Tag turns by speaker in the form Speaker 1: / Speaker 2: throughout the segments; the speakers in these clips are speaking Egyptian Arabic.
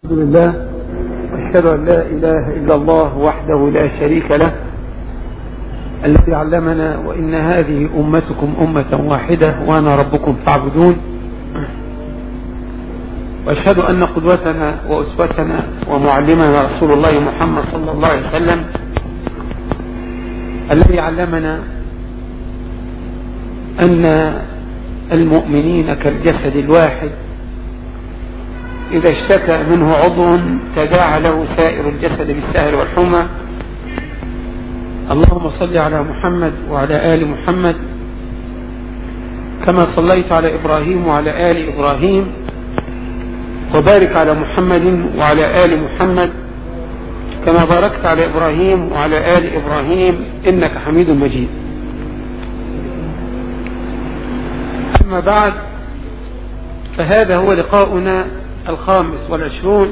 Speaker 1: الحمد لله واشهد ان لا اله الا الله وحده لا شريك له الذي علمنا وان هذه امتكم امه واحده وانا ربكم فاعبدون واشهد ان قدوتنا واسوتنا ومعلمنا رسول الله محمد صلى الله عليه وسلم الذي علمنا ان المؤمنين كالجسد الواحد إذا اشتكى منه عضو تداعى له سائر الجسد بالسهر والحمى اللهم صل على محمد وعلى آل محمد كما صليت على إبراهيم وعلى آل إبراهيم وبارك على محمد وعلى آل محمد كما باركت على إبراهيم وعلى آل إبراهيم إنك حميد مجيد أما بعد فهذا هو لقاؤنا الخامس والعشرون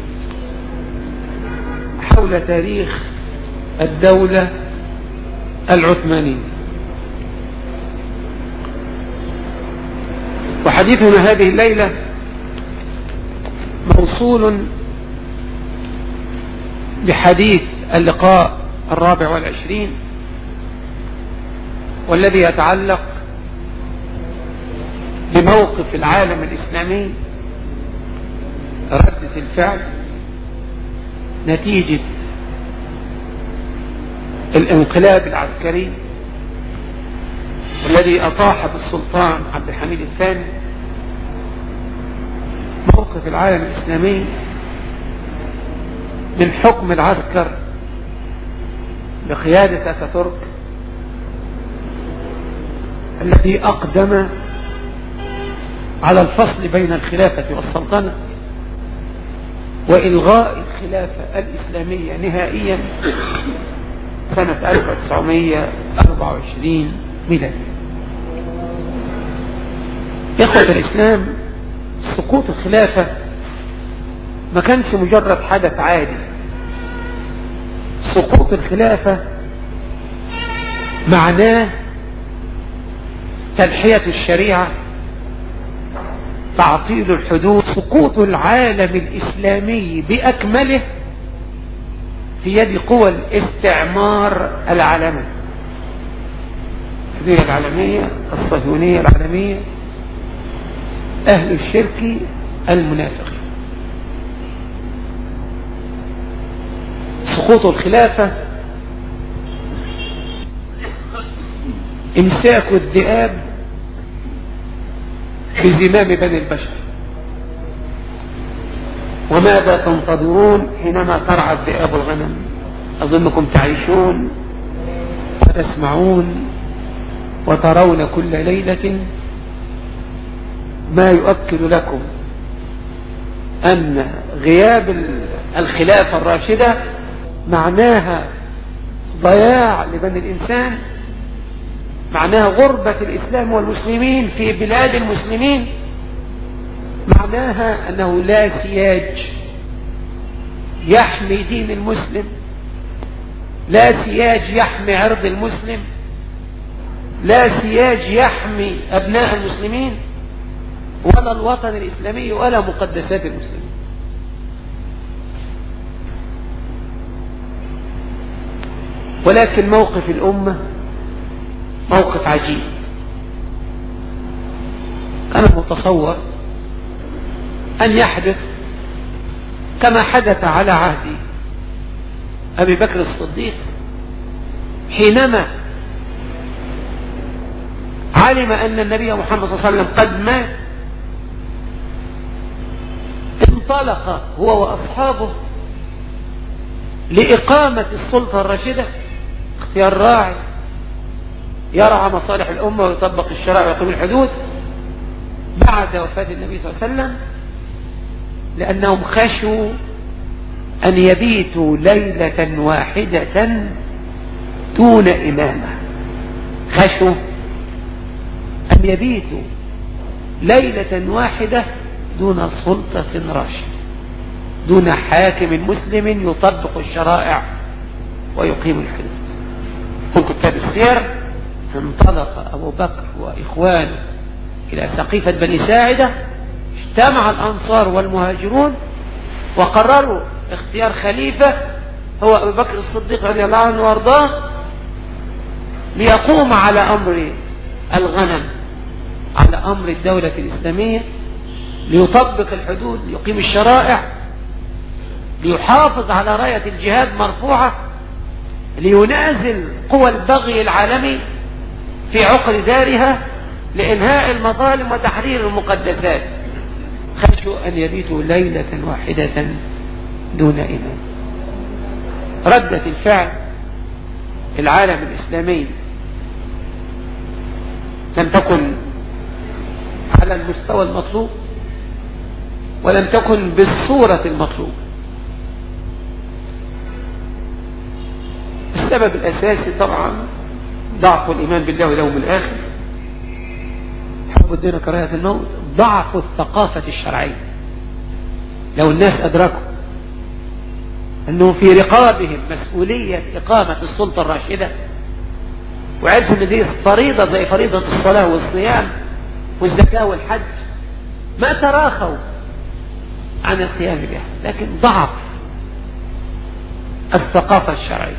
Speaker 1: حول تاريخ الدولة العثمانية وحديثنا هذه الليلة موصول بحديث اللقاء الرابع والعشرين والذي يتعلق بموقف العالم الإسلامي ردة الفعل نتيجة الانقلاب العسكري الذي أطاح بالسلطان عبد الحميد الثاني موقف العالم الإسلامي من حكم العسكر بقيادة أتاتورك الذي أقدم على الفصل بين الخلافة والسلطنة وإلغاء الخلافة الإسلامية نهائيا سنة 1924 ميلادي إخوة الإسلام سقوط الخلافة ما كانش مجرد حدث عادي سقوط الخلافة معناه تنحية الشريعة تعطيل الحدود سقوط العالم الإسلامي بأكمله في يد قوى الاستعمار العالمي الحدود العالمية الصهيونية العالمية أهل الشرك المنافق سقوط الخلافة امساك الذئاب بزمام بني البشر وماذا تنتظرون حينما ترعى الذئاب الغنم أظنكم تعيشون وتسمعون وترون كل ليلة ما يؤكد لكم أن غياب الخلافة الراشدة معناها ضياع لبني الإنسان معناها غربة الإسلام والمسلمين في بلاد المسلمين معناها أنه لا سياج يحمي دين المسلم لا سياج يحمي عرض المسلم لا سياج يحمي أبناء المسلمين ولا الوطن الإسلامي ولا مقدسات المسلمين ولكن موقف الأمة موقف عجيب أنا متصور أن يحدث كما حدث على عهد أبي بكر الصديق حينما علم أن النبي محمد صلى الله عليه وسلم قد مات انطلق هو وأصحابه لإقامة السلطة الراشدة اختيار راعي يرعى مصالح الأمة ويطبق الشرع ويقيم الحدود بعد وفاة النبي صلى الله عليه وسلم لأنهم خشوا أن يبيتوا ليلة واحدة دون إمامة خشوا أن يبيتوا ليلة واحدة دون سلطة راشدة دون حاكم مسلم يطبق الشرائع ويقيم الحدود هم كتاب السير انطلق أبو بكر وإخوانه إلى سقيفة بني ساعدة اجتمع الأنصار والمهاجرون وقرروا اختيار خليفة هو أبو بكر الصديق رضي الله عنه وارضاه ليقوم على أمر الغنم على أمر الدولة الإسلامية ليطبق الحدود ليقيم الشرائع ليحافظ على راية الجهاد مرفوعة لينازل قوى البغي العالمي في عقر دارها لإنهاء المظالم وتحرير المقدسات خشوا أن يبيتوا ليلة واحدة دون إمام ردة الفعل العالم الإسلامي لم تكن على المستوى المطلوب ولم تكن بالصورة المطلوبة السبب الأساسي طبعا ضعف الإيمان بالله واليوم الآخر حب الدين كراهية الموت ضعف الثقافة الشرعية لو الناس أدركوا أنه في رقابهم مسؤولية إقامة السلطة الراشدة وعرفوا أن دي فريضة زي فريضة الصلاة والصيام والزكاة والحج ما تراخوا عن القيام بها لكن ضعف الثقافة الشرعية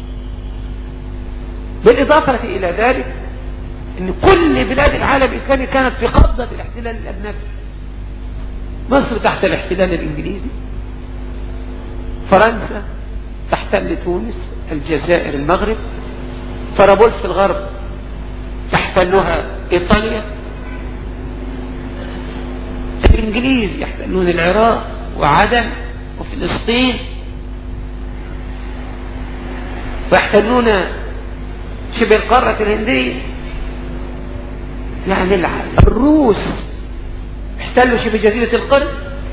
Speaker 1: بالإضافة إلى ذلك أن كل بلاد العالم الإسلامي كانت في قبضة الاحتلال الأجنبي مصر تحت الاحتلال الإنجليزي فرنسا تحتل تونس الجزائر المغرب طرابلس الغرب تحتلها إيطاليا الإنجليز يحتلون العراق وعدن وفلسطين ويحتلون شبه القارة الهندية يعني الروس احتلوا شبه جزيرة القرن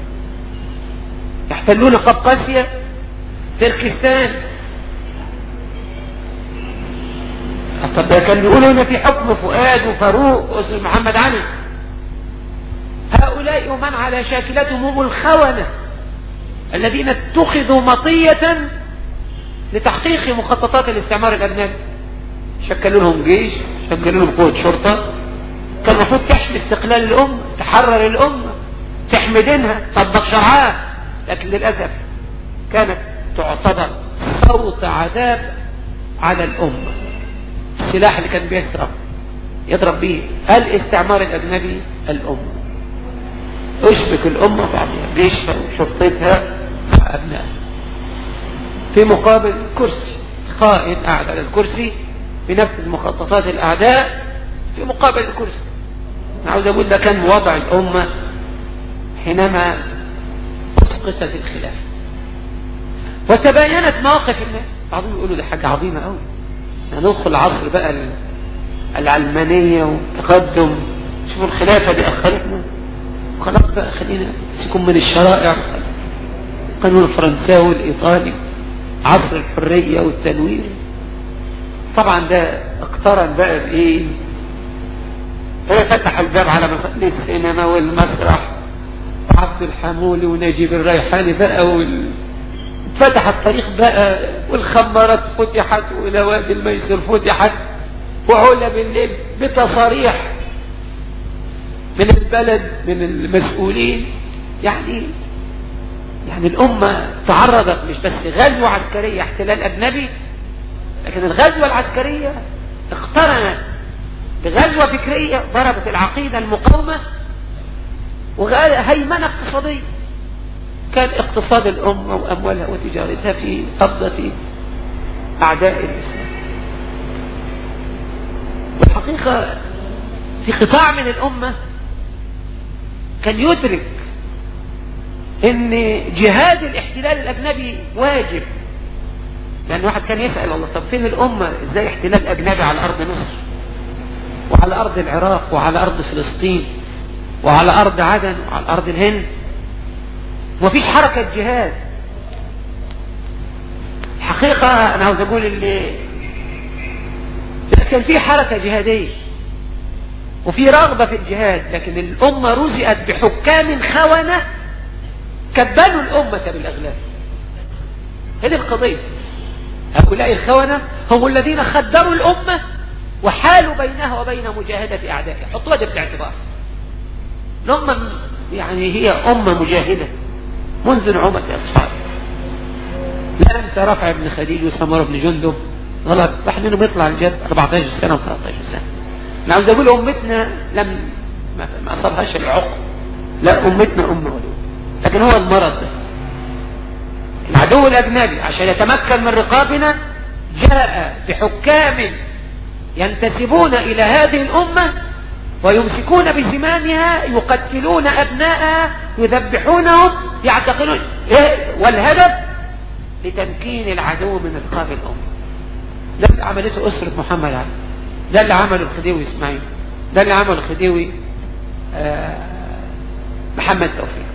Speaker 1: يحتلون قبقاسيا تركستان طب كان بيقولوا هنا في حكم فؤاد وفاروق واسم محمد علي هؤلاء ومن على شاكلتهم هم الخونة الذين اتخذوا مطية لتحقيق مخططات الاستعمار الأجنبي شكلوا لهم جيش شكلوا لهم قوة شرطة كان المفروض تحمي استقلال الأمة تحرر الأمة تحمي دينها تطبق شرعها لكن للأسف كانت تعتبر صوت عذاب على الأمة السلاح اللي كان بيضرب يضرب به الاستعمار الأجنبي الأمة اشبك الأمة بعضها جيشها وشرطتها مع أبنائها في مقابل كرسي قائد قاعد على الكرسي بنفذ مخططات الأعداء في مقابل الكرسي أنا عاوز أقول ده كان وضع الأمة حينما أسقطت الخلافة وتباينت مواقف الناس بعضهم يقولوا ده حاجة عظيمة قوي ندخل عصر بقى العلمانية والتقدم شوفوا الخلافة دي أخرتنا خلاص بقى خلينا نمسكم من الشرائع القانون الفرنساوي الإيطالي عصر الحرية والتنوير طبعا ده اقترن بقى بإيه فتح الباب على مصلي السينما والمسرح وعبد الحمولي ونجيب الريحاني بقى وال... فتح الطريق بقى والخمارات فتحت ونوادي الميسر فتحت وعلا بالليل بتصاريح من البلد من المسؤولين يعني يعني الأمة تعرضت مش بس غزوة عسكرية احتلال أجنبي لكن الغزوة العسكرية اقترنت بغزوة فكرية ضربت العقيدة المقاومة وهيمنة اقتصادية كان اقتصاد الأمة وأموالها وتجارتها في قبضة أعداء الإسلام والحقيقة في قطاع من الأمة كان يدرك ان جهاد الاحتلال الاجنبي واجب لان واحد كان يسأل الله طب فين الامة ازاي احتلال اجنبي على ارض مصر وعلى ارض العراق وعلى ارض فلسطين وعلى ارض عدن وعلى ارض الهند ومفيش حركة جهاد الحقيقة انا عاوز اقول اللي كان في حركة جهادية وفي رغبة في الجهاد لكن الأمة رزقت بحكام خونة كبلوا الأمة بالأغلال هذه القضية هؤلاء الخونة هم الذين خدروا الأمة وحالوا بينها وبين مجاهدة أعدائها حطوها دي في الاعتبار الأمة يعني هي أمة مجاهدة منذ نعومة أطفال لا أنت رفع بن خديج وسمر بن جندب غلط واحد منهم يطلع الجد 14 سنة و13 سنة أنا عاوز أقول أمتنا لم ما أصابهاش العقل لا أمتنا أم ولود لكن هو المرض ده العدو الأجنبي عشان يتمكن من رقابنا جاء بحكام ينتسبون إلى هذه الأمة ويمسكون بزمامها يقتلون أبناءها يذبحونهم يعتقلون إيه؟ والهدف لتمكين العدو من رقاب الأمة ده اللي عملته أسرة محمد علي ده اللي عمله الخديوي إسماعيل ده اللي عمله الخديوي آه محمد توفيق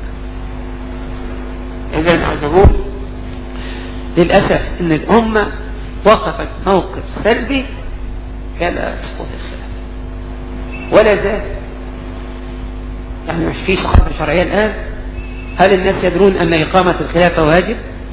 Speaker 1: إذا عايز أقول للأسف إن الأمة وقفت موقف سلبي كلا سقوط الخلاف ولا زال يعني مش في ثقافة شرعية الآن هل الناس يدرون أن إقامة الخلافة واجب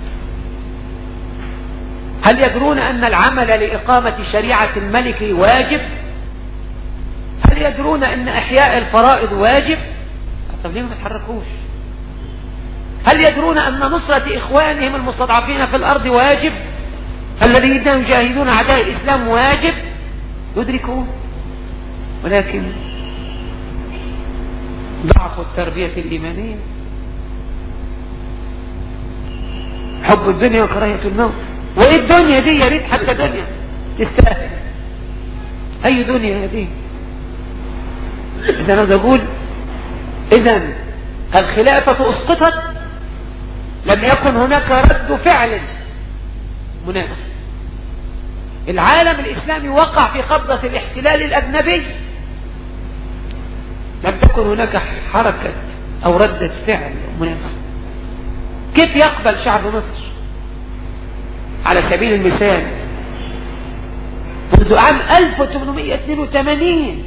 Speaker 1: هل يدرون أن العمل لإقامة شريعة الملك واجب هل يدرون أن إحياء الفرائض واجب طب ليه ما تتحركوش هل يدرون أن نصرة إخوانهم المستضعفين في الأرض واجب الذين يجاهدون أعداء الإسلام واجب يدركون ولكن ضعف التربية الإيمانية حب الدنيا وكراهية الموت وإيه الدنيا دي يا ريت حتى دنيا تستاهل أي دنيا هذه إذا أنا أقول إذا الخلافة أسقطت لم يكن هناك رد فعل مناسب العالم الإسلامي وقع في قبضة الاحتلال الأجنبي لم تكن هناك حركة أو ردة فعل مناسب كيف يقبل شعب مصر على سبيل المثال منذ عام 1882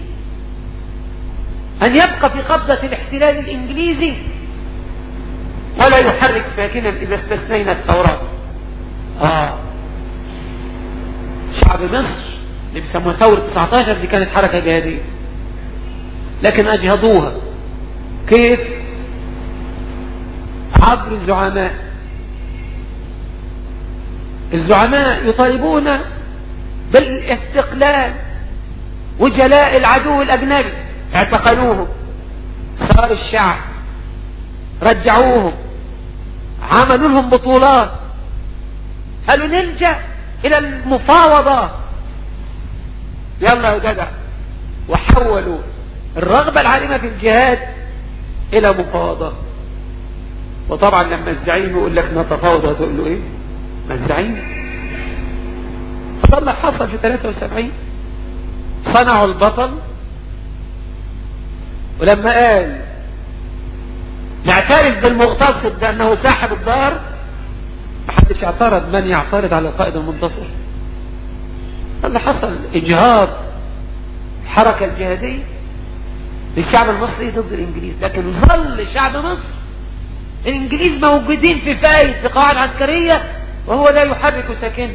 Speaker 1: أن يبقى في قبضة الاحتلال الإنجليزي ولا يحرك ساكنا إذا استثنينا التوراة آه شعب مصر اللي بيسموها ثورة 19 دي كانت حركة جهادية لكن أجهضوها كيف عبر الزعماء الزعماء يطالبون بالاستقلال وجلاء العدو الأجنبي اعتقلوهم صار الشعب رجعوهم عملوا لهم بطولات قالوا نلجأ إلى المفاوضة يلا يا جدع وحولوا الرغبة العالمة في الجهاد إلى مفاوضة وطبعا لما الزعيم يقول لك نتفاوض هتقول له إيه؟ ما الزعيم فضل حصل في 73 صنعوا البطل ولما قال نعترف بالمغتصب بأنه صاحب الدار محدش اعترض من يعترض على القائد المنتصر اللي حصل اجهاض الحركة الجهادية للشعب المصري ضد الانجليز لكن ظل شعب مصر الانجليز موجودين في فايد في قواعد عسكرية وهو لا يحرك ساكنه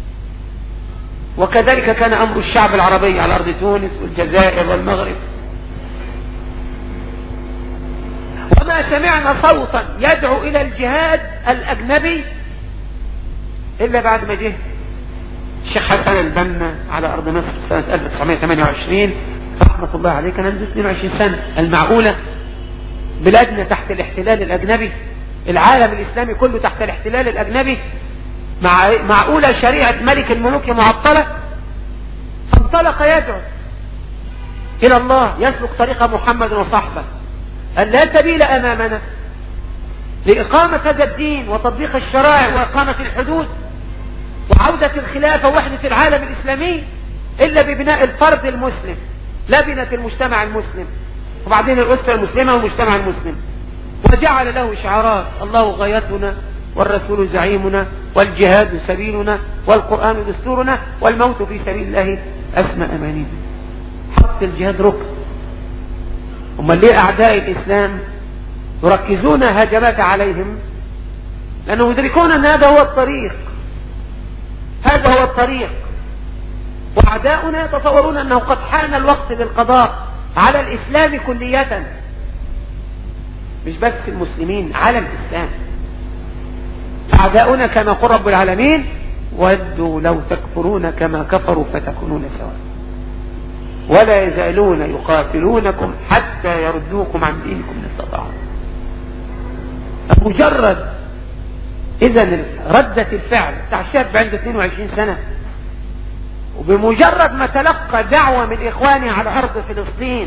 Speaker 1: وكذلك كان امر الشعب العربي على ارض تونس والجزائر والمغرب وما سمعنا صوتا يدعو الى الجهاد الاجنبي إلا بعد ما جه الشيخ حسن البنا على أرض مصر سنة 1928 رحمة الله عليه كان عنده 22 سنة المعقولة بلادنا تحت الاحتلال الأجنبي العالم الإسلامي كله تحت الاحتلال الأجنبي مع معقولة شريعة ملك الملوك معطلة فانطلق يدعو إلى الله يسلك طريق محمد وصحبه أن لا سبيل أمامنا لإقامة هذا الدين وتطبيق الشرائع وإقامة الحدود وعودة الخلافة ووحدة العالم الإسلامي إلا ببناء الفرد المسلم لا بناء المجتمع المسلم وبعدين الأسرة المسلمة والمجتمع المسلم وجعل له شعارات الله غايتنا والرسول زعيمنا والجهاد سبيلنا والقرآن دستورنا والموت في سبيل الله أسمى أمانينا حط الجهاد ركن هم ليه أعداء الإسلام يركزون هجمات عليهم لأنهم يدركون أن هذا هو الطريق هذا هو الطريق وأعداؤنا يتصورون أنه قد حان الوقت للقضاء على الإسلام كلية مش بس المسلمين على الإسلام أعداؤنا كما قل رب العالمين ودوا لو تكفرون كما كفروا فتكونون سواء ولا يزالون يقاتلونكم حتى يردوكم عن دينكم ان استطاعوا مجرد اذا ردة الفعل بتاع الشاب عنده 22 سنة وبمجرد ما تلقى دعوة من اخوانه على ارض فلسطين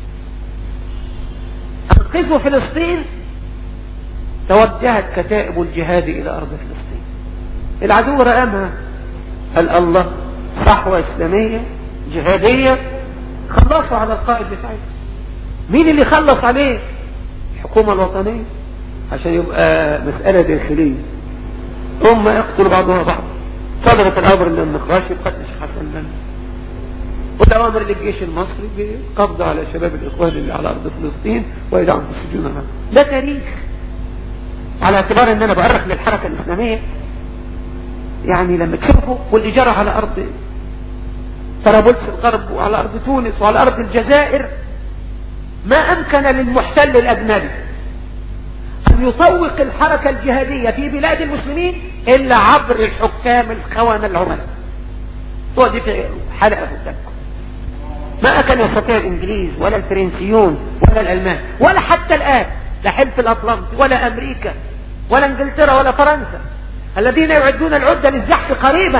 Speaker 1: انقذوا فلسطين توجهت كتائب الجهاد الى ارض فلسطين العدو رأمها قال الله صحوة اسلامية جهادية خلصوا على القائد بتاعه مين اللي خلص عليه الحكومة الوطنية عشان يبقى مسألة داخلية هم يقتلوا بعضها بعض صدرت الأمر ان النقاش يقتل حسن بن والأوامر للجيش المصري بقبض على شباب الإخوان اللي على أرض فلسطين وإيداعهم في السجون ده تاريخ على اعتبار ان انا بأرخ للحركة الإسلامية يعني لما تشوفوا واللي جرى على أرض طرابلس الغرب وعلى أرض تونس وعلى أرض الجزائر ما أمكن للمحتل الأجنبي أن يطوق الحركة الجهادية في بلاد المسلمين إلا عبر الحكام الخونة العملاء ودي في حلقة قدامكم ما كان يستطيع الإنجليز ولا الفرنسيون ولا الألمان ولا حتى الآن لا حلف الأطلنطي ولا أمريكا ولا انجلترا ولا فرنسا الذين يعدون العدة للزحف قريبا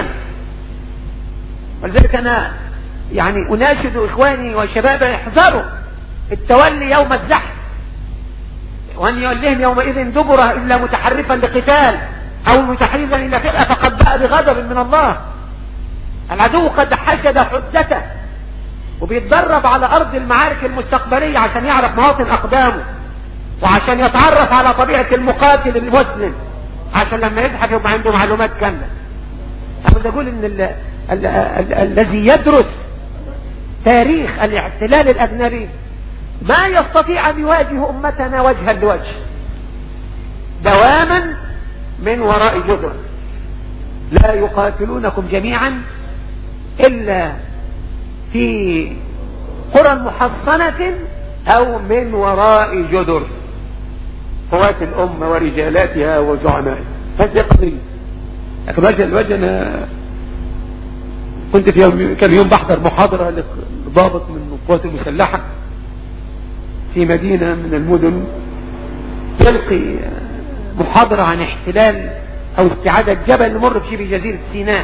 Speaker 1: ولذلك أنا يعني أناشد إخواني وشبابي يحذروا التولي يوم الزحف وأن يولهم يومئذ دبره إلا متحرفا لقتال أو متحيزا إلى فئة فقد باء بغضب من الله العدو قد حشد حدته وبيتدرب على أرض المعارك المستقبلية عشان يعرف مواطن أقدامه وعشان يتعرف على طبيعة المقاتل المسلم عشان لما يزحف يبقى عنده معلومات كاملة أنا أقول إن ال ال ال الذي يدرس تاريخ الاحتلال الأجنبي ما يستطيع أن يواجه أمتنا وجها لوجه دواما من وراء جدر لا يقاتلونكم جميعا إلا في قرى محصنة أو من وراء جدر قوات الأمة ورجالاتها وزعمائها هذه قضية لكن وجه الوجه أنا كنت في يوم كان يوم بحضر محاضرة لضابط من القوات المسلحة في مدينة من المدن يلقي محاضرة عن احتلال او استعادة جبل نمر في شبه جزيرة سيناء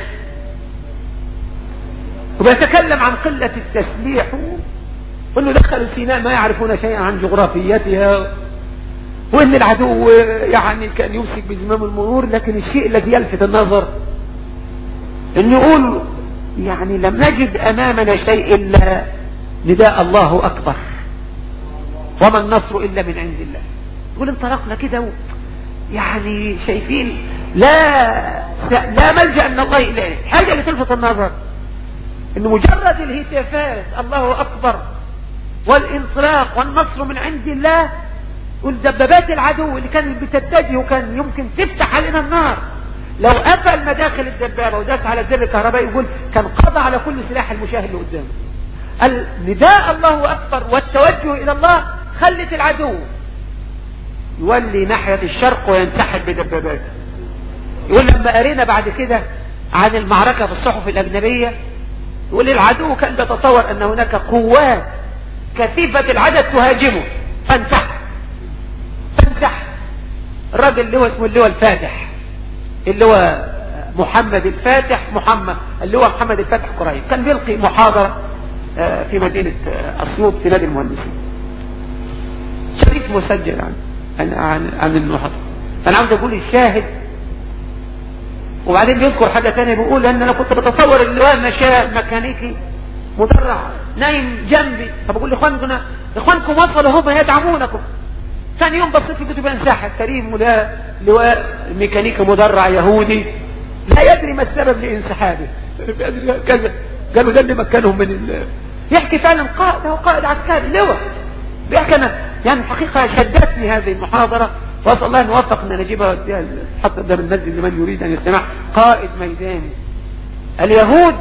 Speaker 1: وبيتكلم عن قلة التسليح وانه دخلوا سيناء ما يعرفون شيئا عن جغرافيتها وان العدو يعني كان يمسك بزمام المرور لكن الشيء الذي يلفت النظر انه يقول يعني لم نجد امامنا شيء الا نداء الله اكبر وما النصر الا من عند الله يقول انطلقنا كده يعني شايفين لا لا ملجأ من الله إليه حاجة اللي تلفت النظر ان مجرد الهتافات الله اكبر والانطلاق والنصر من عند الله والدبابات العدو اللي كانت بتتجه وكان يمكن تفتح علينا النار لو قفل مداخل الدبابة وداس على الزر الكهربائي يقول كان قضى على كل سلاح المشاهد اللي قدامه النداء الله أكبر والتوجه إلى الله خلت العدو يولي ناحية الشرق وينسحب بدباباته يقول لما قرينا بعد كده عن المعركة في الصحف الأجنبية يقول العدو كان يتصور أن هناك قوات كثيفة العدد تهاجمه فانسحب فانسحب الراجل اللي هو اسمه اللي هو الفاتح اللي هو محمد الفاتح محمد اللي هو محمد الفاتح قريب كان بيلقي محاضرة في مدينة أسيوط في نادي المهندسين شريط مسجل عنه عن عن, عن المحاضرة انا عاوز اقول الشاهد وبعدين بيذكر حاجة تانية بيقول ان انا كنت بتصور اللواء مشاء ميكانيكي مدرع نايم جنبي فبقول لاخوانكم اخوانكم وصلوا هم يدعمونكم ثاني يوم بصيت في كتب انسحب كريم ولا لواء ميكانيكي مدرع يهودي لا يدري ما السبب لانسحابه كذا قالوا ده اللي مكنهم من ال... يحكي فعلا قائد هو قائد عسكري لواء بيحكي انا يعني الحقيقة شدتني هذه المحاضرة واسأل الله ان يوفق ان نجيبها حتى قدام المسجد لمن يريد ان يستمع قائد ميداني اليهود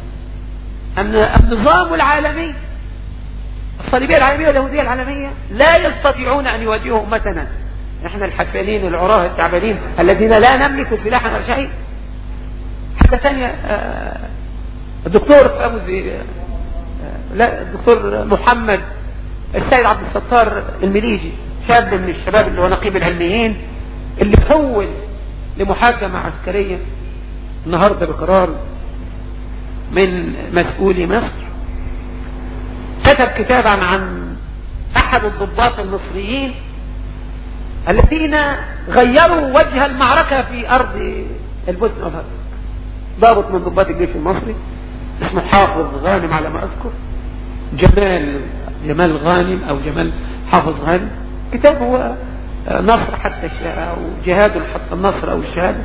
Speaker 1: النظام العالمي الصليبية العالمية واليهودية العالمية لا يستطيعون ان يواجهوا امتنا نحن الحفانين العراة التعبانين الذين لا نملك سلاحا ولا شيء حاجة ثانية آه، الدكتور فوزي آه، لا الدكتور محمد السيد عبد الستار المليجي شاب من الشباب اللي هو نقيب العلميين اللي حول لمحاكمة عسكرية النهاردة بقرار من مسؤولي مصر كتب كتابا عن احد الضباط المصريين الذين غيروا وجه المعركة في ارض البوسنة والهرسك ضابط من ضباط الجيش المصري اسمه حافظ غانم على ما اذكر جمال جمال غانم او جمال حافظ غانم كتاب هو نصر حتى او جهاد حتى النصر او الشهادة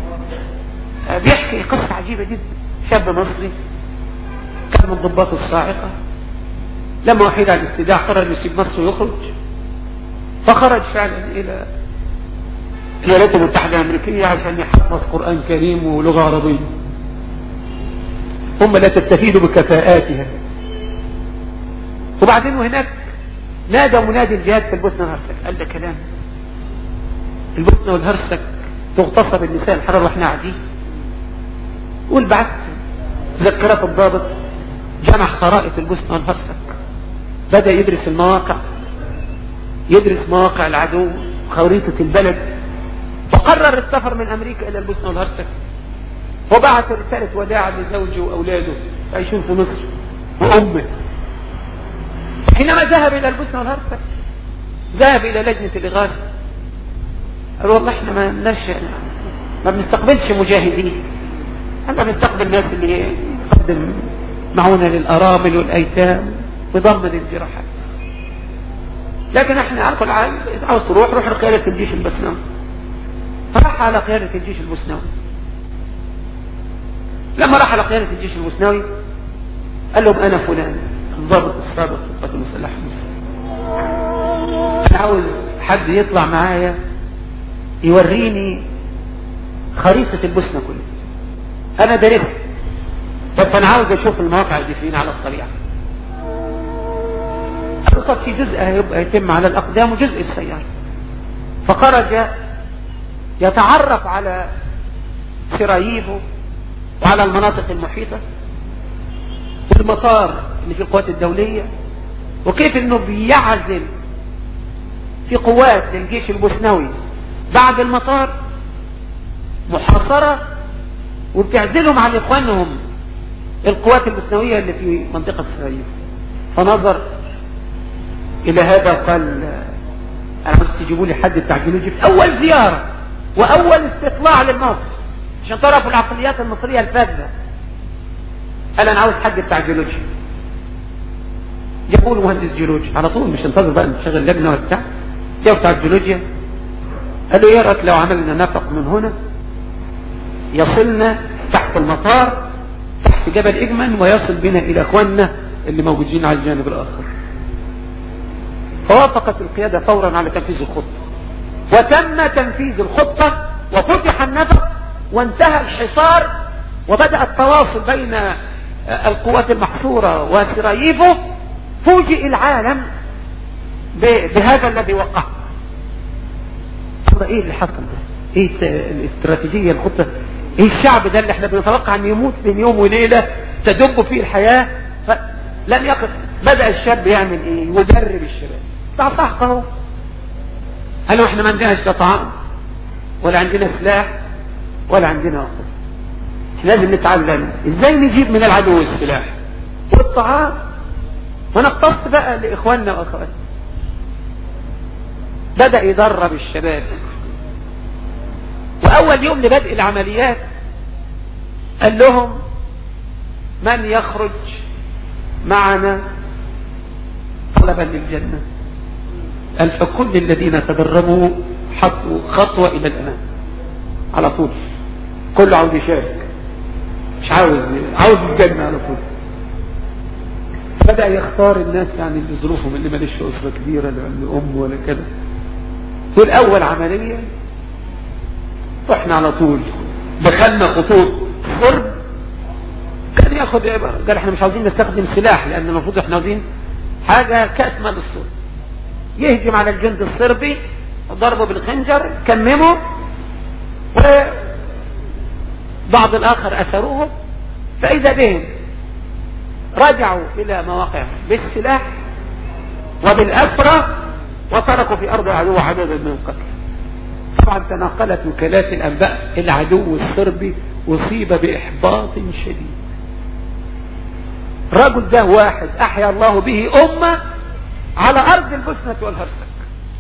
Speaker 1: بيحكي قصة عجيبة جدا شاب مصري كان من الضباط الصاعقة لما وحيد على الاستداع قرر يسيب مصر ويخرج فخرج فعلا الى الولايات المتحدة الامريكية عشان يحفظ قرآن كريم ولغة عربية هم لا تستفيد بكفاءاتها وبعدين وهناك نادى منادي الجهاد في البوسنة والهرسك قال ده كلام البوسنة والهرسك تغتصب النساء الحرار واحنا قاعدين والبعث ذكرت الضابط جمع خرائط البوسنة والهرسك بدأ يدرس المواقع يدرس مواقع العدو خريطة البلد وقرر السفر من أمريكا إلى البوسنة والهرسك وبعث رسالة وداع لزوجه وأولاده يعيشون في مصر وأمه حينما ذهب إلى البوسنة والهرسك ذهب إلى لجنة الإغاثة قال والله احنا ما لناش ما بنستقبلش مجاهدين احنا بنستقبل الناس اللي يقدم معونة للأرامل والأيتام وضمن الجراحات لكن احنا على كل حال عاوز تروح روح لقيادة الجيش البسناوي فراح على قيادة الجيش البسناوي لما راح على قيادة الجيش البسناوي قال لهم انا فلان الضابط السابق في القوات المسلحة مصر انا عاوز حد يطلع معايا يوريني خريطة البوسنة كلها انا درست بس انا عاوز اشوف المواقع دي فين على الطبيعة القصد في جزء هيبقى يتم على الاقدام وجزء السيارة فخرج يتعرف على سراييفو وعلى المناطق المحيطة والمطار اللي في القوات الدولية وكيف انه بيعزل في قوات للجيش البوسنوي بعد المطار محاصرة وبتعزلهم عن اخوانهم القوات البوسنوية اللي في منطقة سراييفو فنظر الى هذا قال انا عاوز تجيبوا لي حد بتاع جيولوجي في اول زيارة واول استطلاع للموقف عشان تعرفوا العقليات المصرية الفاذة قال انا عاوز حد بتاع جيولوجي جابوا له مهندس جيولوجي على طول مش انتظر بقى نشغل لجنه وبتاع جابوا بتاع الجيولوجيا قال له ايه رايك لو عملنا نفق من هنا يصلنا تحت المطار تحت جبل اجمن ويصل بنا الى اخواننا اللي موجودين على الجانب الاخر فوافقت القيادة فورا على تنفيذ الخطة وتم تنفيذ الخطة وفتح النفق وانتهى الحصار وبدأ التواصل بين القوات المحصورة وسراييفو فوجئ العالم بهذا الذي وقع ايه اللي حصل ده ايه الاستراتيجية الخطة ايه الشعب ده اللي احنا بنتوقع ان يموت بين يوم وليلة تدب فيه الحياة لم يقف بدأ الشاب يعمل ايه يدرب الشباب ده صح اهو قالوا احنا ما عندناش طعام ولا عندنا سلاح ولا عندنا وقت احنا لازم نتعلم ازاي نجيب من العدو السلاح والطعام ونقتص بقى لاخواننا واخواتنا بدأ يدرب الشباب واول يوم لبدء العمليات قال لهم من يخرج معنا طلبا للجنة قال فكل الذين تدربوا حطوا خطوة الى الامام على طول كله عاوز يشارك مش عاوز عاوز الجنة على طول بدأ يختار الناس يعني اللي ظروفهم اللي ماليش أسرة كبيرة اللي عنده أم ولا كده دول أول عملية رحنا على طول دخلنا خطوط صرب كان ياخد قال احنا مش عاوزين نستخدم سلاح لأن المفروض احنا عاوزين حاجة كاتمة للصرب يهجم على الجند الصربي ضربه بالخنجر كممه وبعض الآخر أثروه فإذا بهم رجعوا إلى مواقعهم بالسلاح وبالأسرة وتركوا في أرض العدو عددا من القتل طبعا تناقلت وكالات الأنباء العدو الصربي أصيب بإحباط شديد الرجل ده واحد أحيا الله به أمة على أرض البسنة والهرسك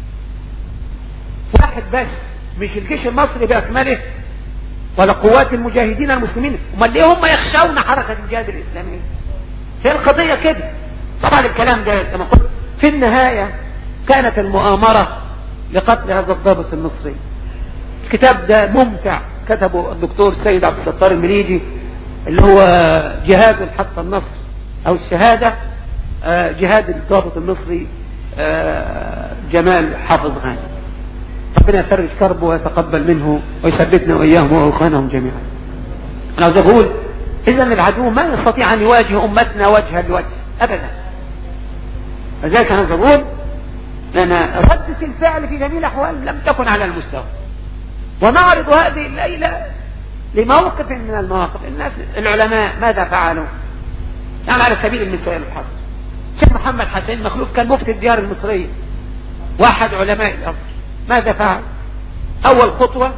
Speaker 1: واحد بس مش الجيش المصري بأكمله ولا قوات المجاهدين المسلمين امال ليه هم يخشون حركة الجهاد الإسلامية هي القضية كده طبعا الكلام ده كما قلت في النهاية كانت المؤامرة لقتل هذا الضابط المصري الكتاب ده ممتع كتبه الدكتور سيد عبد الستار المليجي اللي هو جهاد حتى النصر او الشهادة آه، جهاد الضابط المصري آه، جمال حافظ غانم ربنا يفرج كربه ويتقبل منه ويثبتنا واياهم واخوانهم جميعا انا عاوز اقول اذا العدو ما يستطيع ان يواجه امتنا وجها لوجه ابدا لذلك انا عاوز اقول لان ردة الفعل في جميع الاحوال لم تكن على المستوى ونعرض هذه الليلة لموقف من المواقف الناس العلماء ماذا فعلوا يعني على سبيل المثال الحصر شيخ محمد حسين مخلوف كان مفتي الديار المصرية واحد علماء الأمر ماذا فعل أول خطوة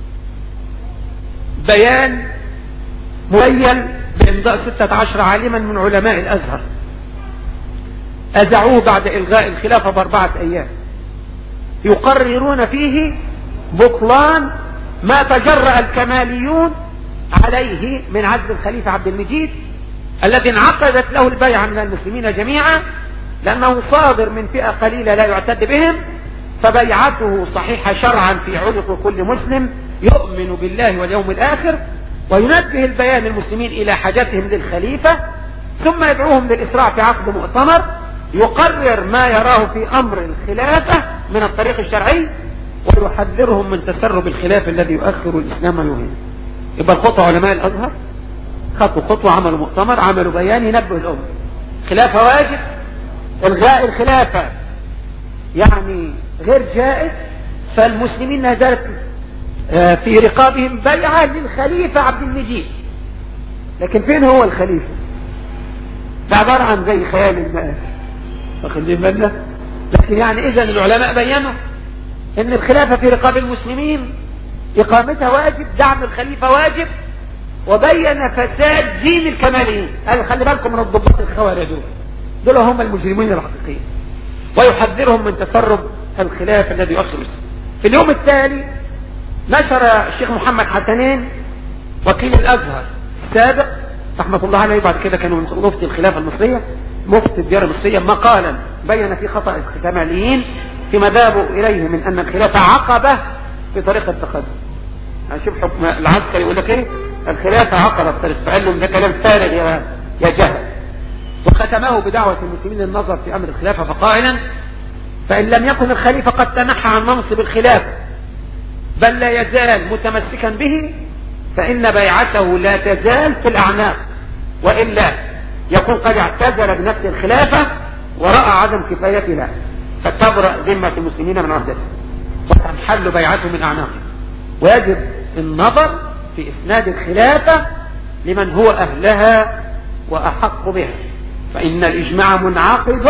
Speaker 1: بيان مبين بإمضاء 16 عالما من علماء الأزهر أزعوه بعد إلغاء الخلافة بأربعة أيام يقررون فيه بطلان ما تجرأ الكماليون عليه من عزل الخليفة عبد المجيد الذي انعقدت له البيعة من المسلمين جميعا لأنه صادر من فئة قليلة لا يعتد بهم فبيعته صحيحة شرعا في عنق كل مسلم يؤمن بالله واليوم الآخر وينبه البيان المسلمين إلى حاجتهم للخليفة ثم يدعوهم للإسراع في عقد مؤتمر يقرر ما يراه في أمر الخلافة من الطريق الشرعي ويحذرهم من تسرب الخلاف الذي يؤخر الإسلام ويهين يبقى الخطوة علماء الأزهر خطوا خطوة عملوا مؤتمر عملوا بيان ينبه الأمة خلافة واجب إلغاء الخلافة يعني غير جائز فالمسلمين نزلت آه، في رقابهم بيعة للخليفة عبد المجيد لكن فين هو الخليفة ده عبارة عن زي خيال الناس واخدين بالنا لكن يعني اذا العلماء بينوا ان الخلافة في رقاب المسلمين اقامتها واجب دعم الخليفة واجب وبين فساد دين الكماليين قال خلي بالكم من الضباط الخوارج دول دول هم المجرمين الحقيقيين ويحذرهم من تسرب الخلاف الذي يؤخر في اليوم التالي نشر الشيخ محمد حسنين وكيل الازهر السابق رحمة الله عليه بعد كده كانوا مفتي الخلافة المصرية مفتي الديار المصرية مقالا بين في خطأ الكماليين فيما ذهبوا إليه من أن الخلافة عقبة في طريق التقدم يعني شوف حكم العسكري يقول لك ايه الخلافة عقبة الطريق فقال لهم ده كلام فارغ يا يا جهل وختمه بدعوة المسلمين النظر في أمر الخلافة فقائلا فإن لم يكن الخليفة قد تنحى عن منصب الخلافة بل لا يزال متمسكا به فإن بيعته لا تزال في الأعناق وإلا يكون قد اعتزل بنفس الخلافة ورأى عدم كفايتها فتبرأ ذمة المسلمين من عهدته وتنحل بيعته من أعناقه ويجب النظر في إسناد الخلافة لمن هو أهلها وأحق بها فإن الإجماع منعقد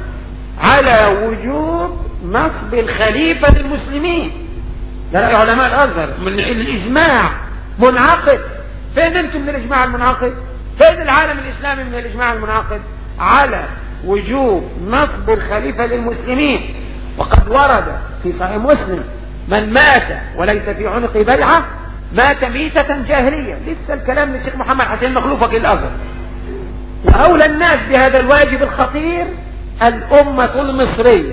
Speaker 1: على وجوب نصب الخليفة للمسلمين ده رأي علماء الأزهر من الإجماع منعقد فين أنتم من الإجماع المنعقد فين العالم الإسلامي من الإجماع المنعقد على وجوب نصب الخليفة للمسلمين وقد ورد في صحيح مسلم من مات وليس في عنق بيعة مات ميتة جاهلية لسه الكلام للشيخ محمد حسين مخلوف وكيل الأزهر وأولى الناس بهذا الواجب الخطير الأمة المصرية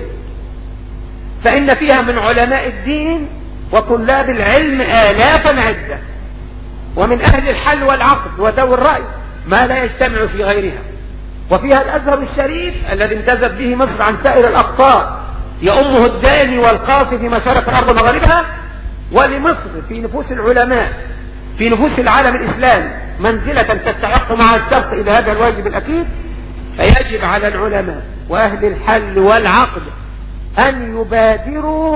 Speaker 1: فإن فيها من علماء الدين وطلاب العلم آلافا عدة ومن أهل الحل والعقد وذوي الرأي ما لا يجتمع في غيرها وفيها الأزهر الشريف الذي امتازت به مصر عن سائر الأقطار يأمه الداني والقاصي في مشارق الأرض ومغاربها ولمصر في نفوس العلماء في نفوس العالم الإسلامي منزلة تستحق مع السبق إلى هذا الواجب الأكيد فيجب على العلماء وأهل الحل والعقد أن يبادروا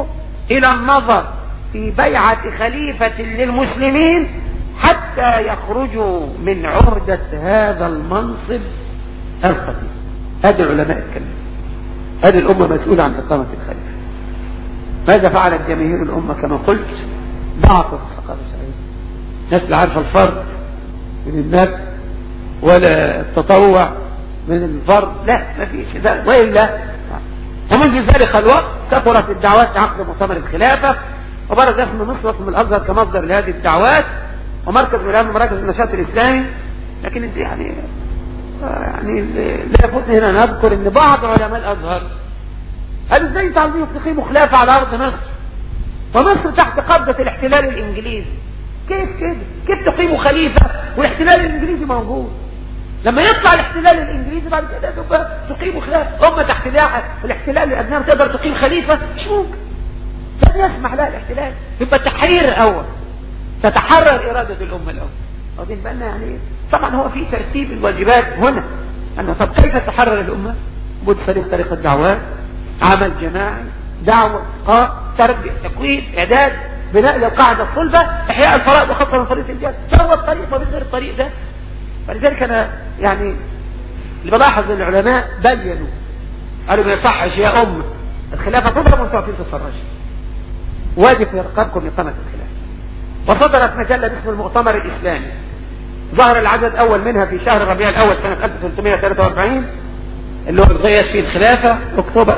Speaker 1: إلى النظر في بيعة خليفة للمسلمين حتى يخرجوا من عهدة هذا المنصب الخفيف هذه العلماء اتكلموا هذه الأمة مسؤولة عن إقامة الخليفة ماذا فعلت جماهير الأمة كما قلت ضعفت الثقافة السعيدة الناس لا عارفة الفرد من الناس ولا التطوع من الفرد لا ما فيش وإلا ومنذ ذلك الوقت كثرت الدعوات لعقد مؤتمر الخلافة وبرز اسم مصر واسم الازهر كمصدر لهذه الدعوات ومركز من اهم مراكز النشاط الاسلامي لكن انت يعني يعني لا يفوتني هنا نذكر ان بعض علماء الازهر قالوا ازاي انتوا عايزين تقيموا خلافه على ارض مصر ومصر تحت قبضه الاحتلال الانجليزي كيف كده كيف تقيموا خليفه والاحتلال الانجليزي موجود لما يطلع الاحتلال الانجليزي بعد كده تبقى تقيموا خلافه هم تحت الاحتلال الاجنبي تقدر تقيم خليفه مش ممكن لن يسمح لها الاحتلال يبقى تحرير اول تتحرر إرادة الأمة الأول واخدين بالنا يعني طبعا هو في ترتيب الواجبات هنا أنه طب كيف تحرر الأمة بود طريق طريق الدعوات عمل جماعي دعوة قاء تربية تكوين إعداد بناء للقاعدة الصلبة إحياء الفرائض وخاصة من فريق الجهاد فهو الطريق ومن غير الطريق ده فلذلك أنا يعني اللي بلاحظ العلماء بينوا قالوا ما يصحش يا أمة الخلافة تضرب وانتوا واقفين تتفرجوا واجب في رقابكم إقامة الخلافة وصدرت مجلة باسم المؤتمر الإسلامي ظهر العدد الأول منها في شهر ربيع الأول سنة 1343 اللي هو اتغير فيه الخلافة أكتوبر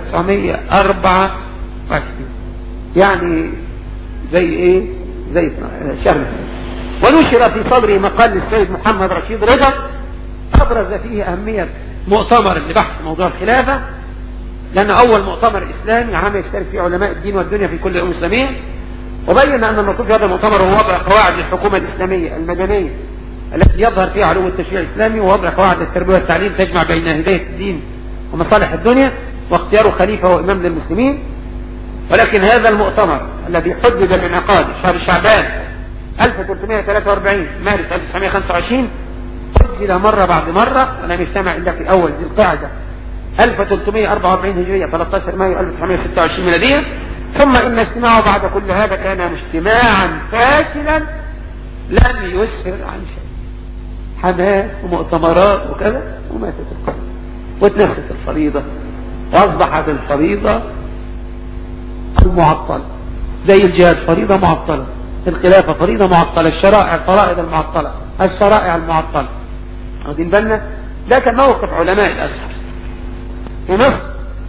Speaker 1: 1924 يعني زي إيه زي شهر ونشر في صدره مقال للسيد محمد رشيد رضا أبرز فيه أهمية مؤتمر لبحث موضوع الخلافة لأن أول مؤتمر إسلامي عام يشترك فيه علماء الدين والدنيا في كل الأمم الإسلامية وبين أن المطلوب في هذا المؤتمر هو وضع قواعد للحكومة الإسلامية المدنية التي يظهر فيها علو التشريع الإسلامي ووضع قواعد التربية والتعليم تجمع بين هداية الدين ومصالح الدنيا واختيار خليفة وإمام للمسلمين ولكن هذا المؤتمر الذي حدد الانعقاد شهر شعبان 1343 مارس 1925 سجل مرة بعد مرة ولم يجتمع إلا في أول ذي القعدة 1344 هجرية 13 مايو 1926 ميلادية ثم إن اجتماعه بعد كل هذا كان اجتماعا فاشلا لم يسفر عن شيء حماس ومؤتمرات وكذا وماتت القضية واتنست الفريضة وأصبحت الفريضة المعطلة زي الجهاد فريضة معطلة الخلافة فريضة معطلة الشرائع الفرائض المعطلة الشرائع المعطلة واخدين بالنا ده كان موقف علماء الأزهر في مصر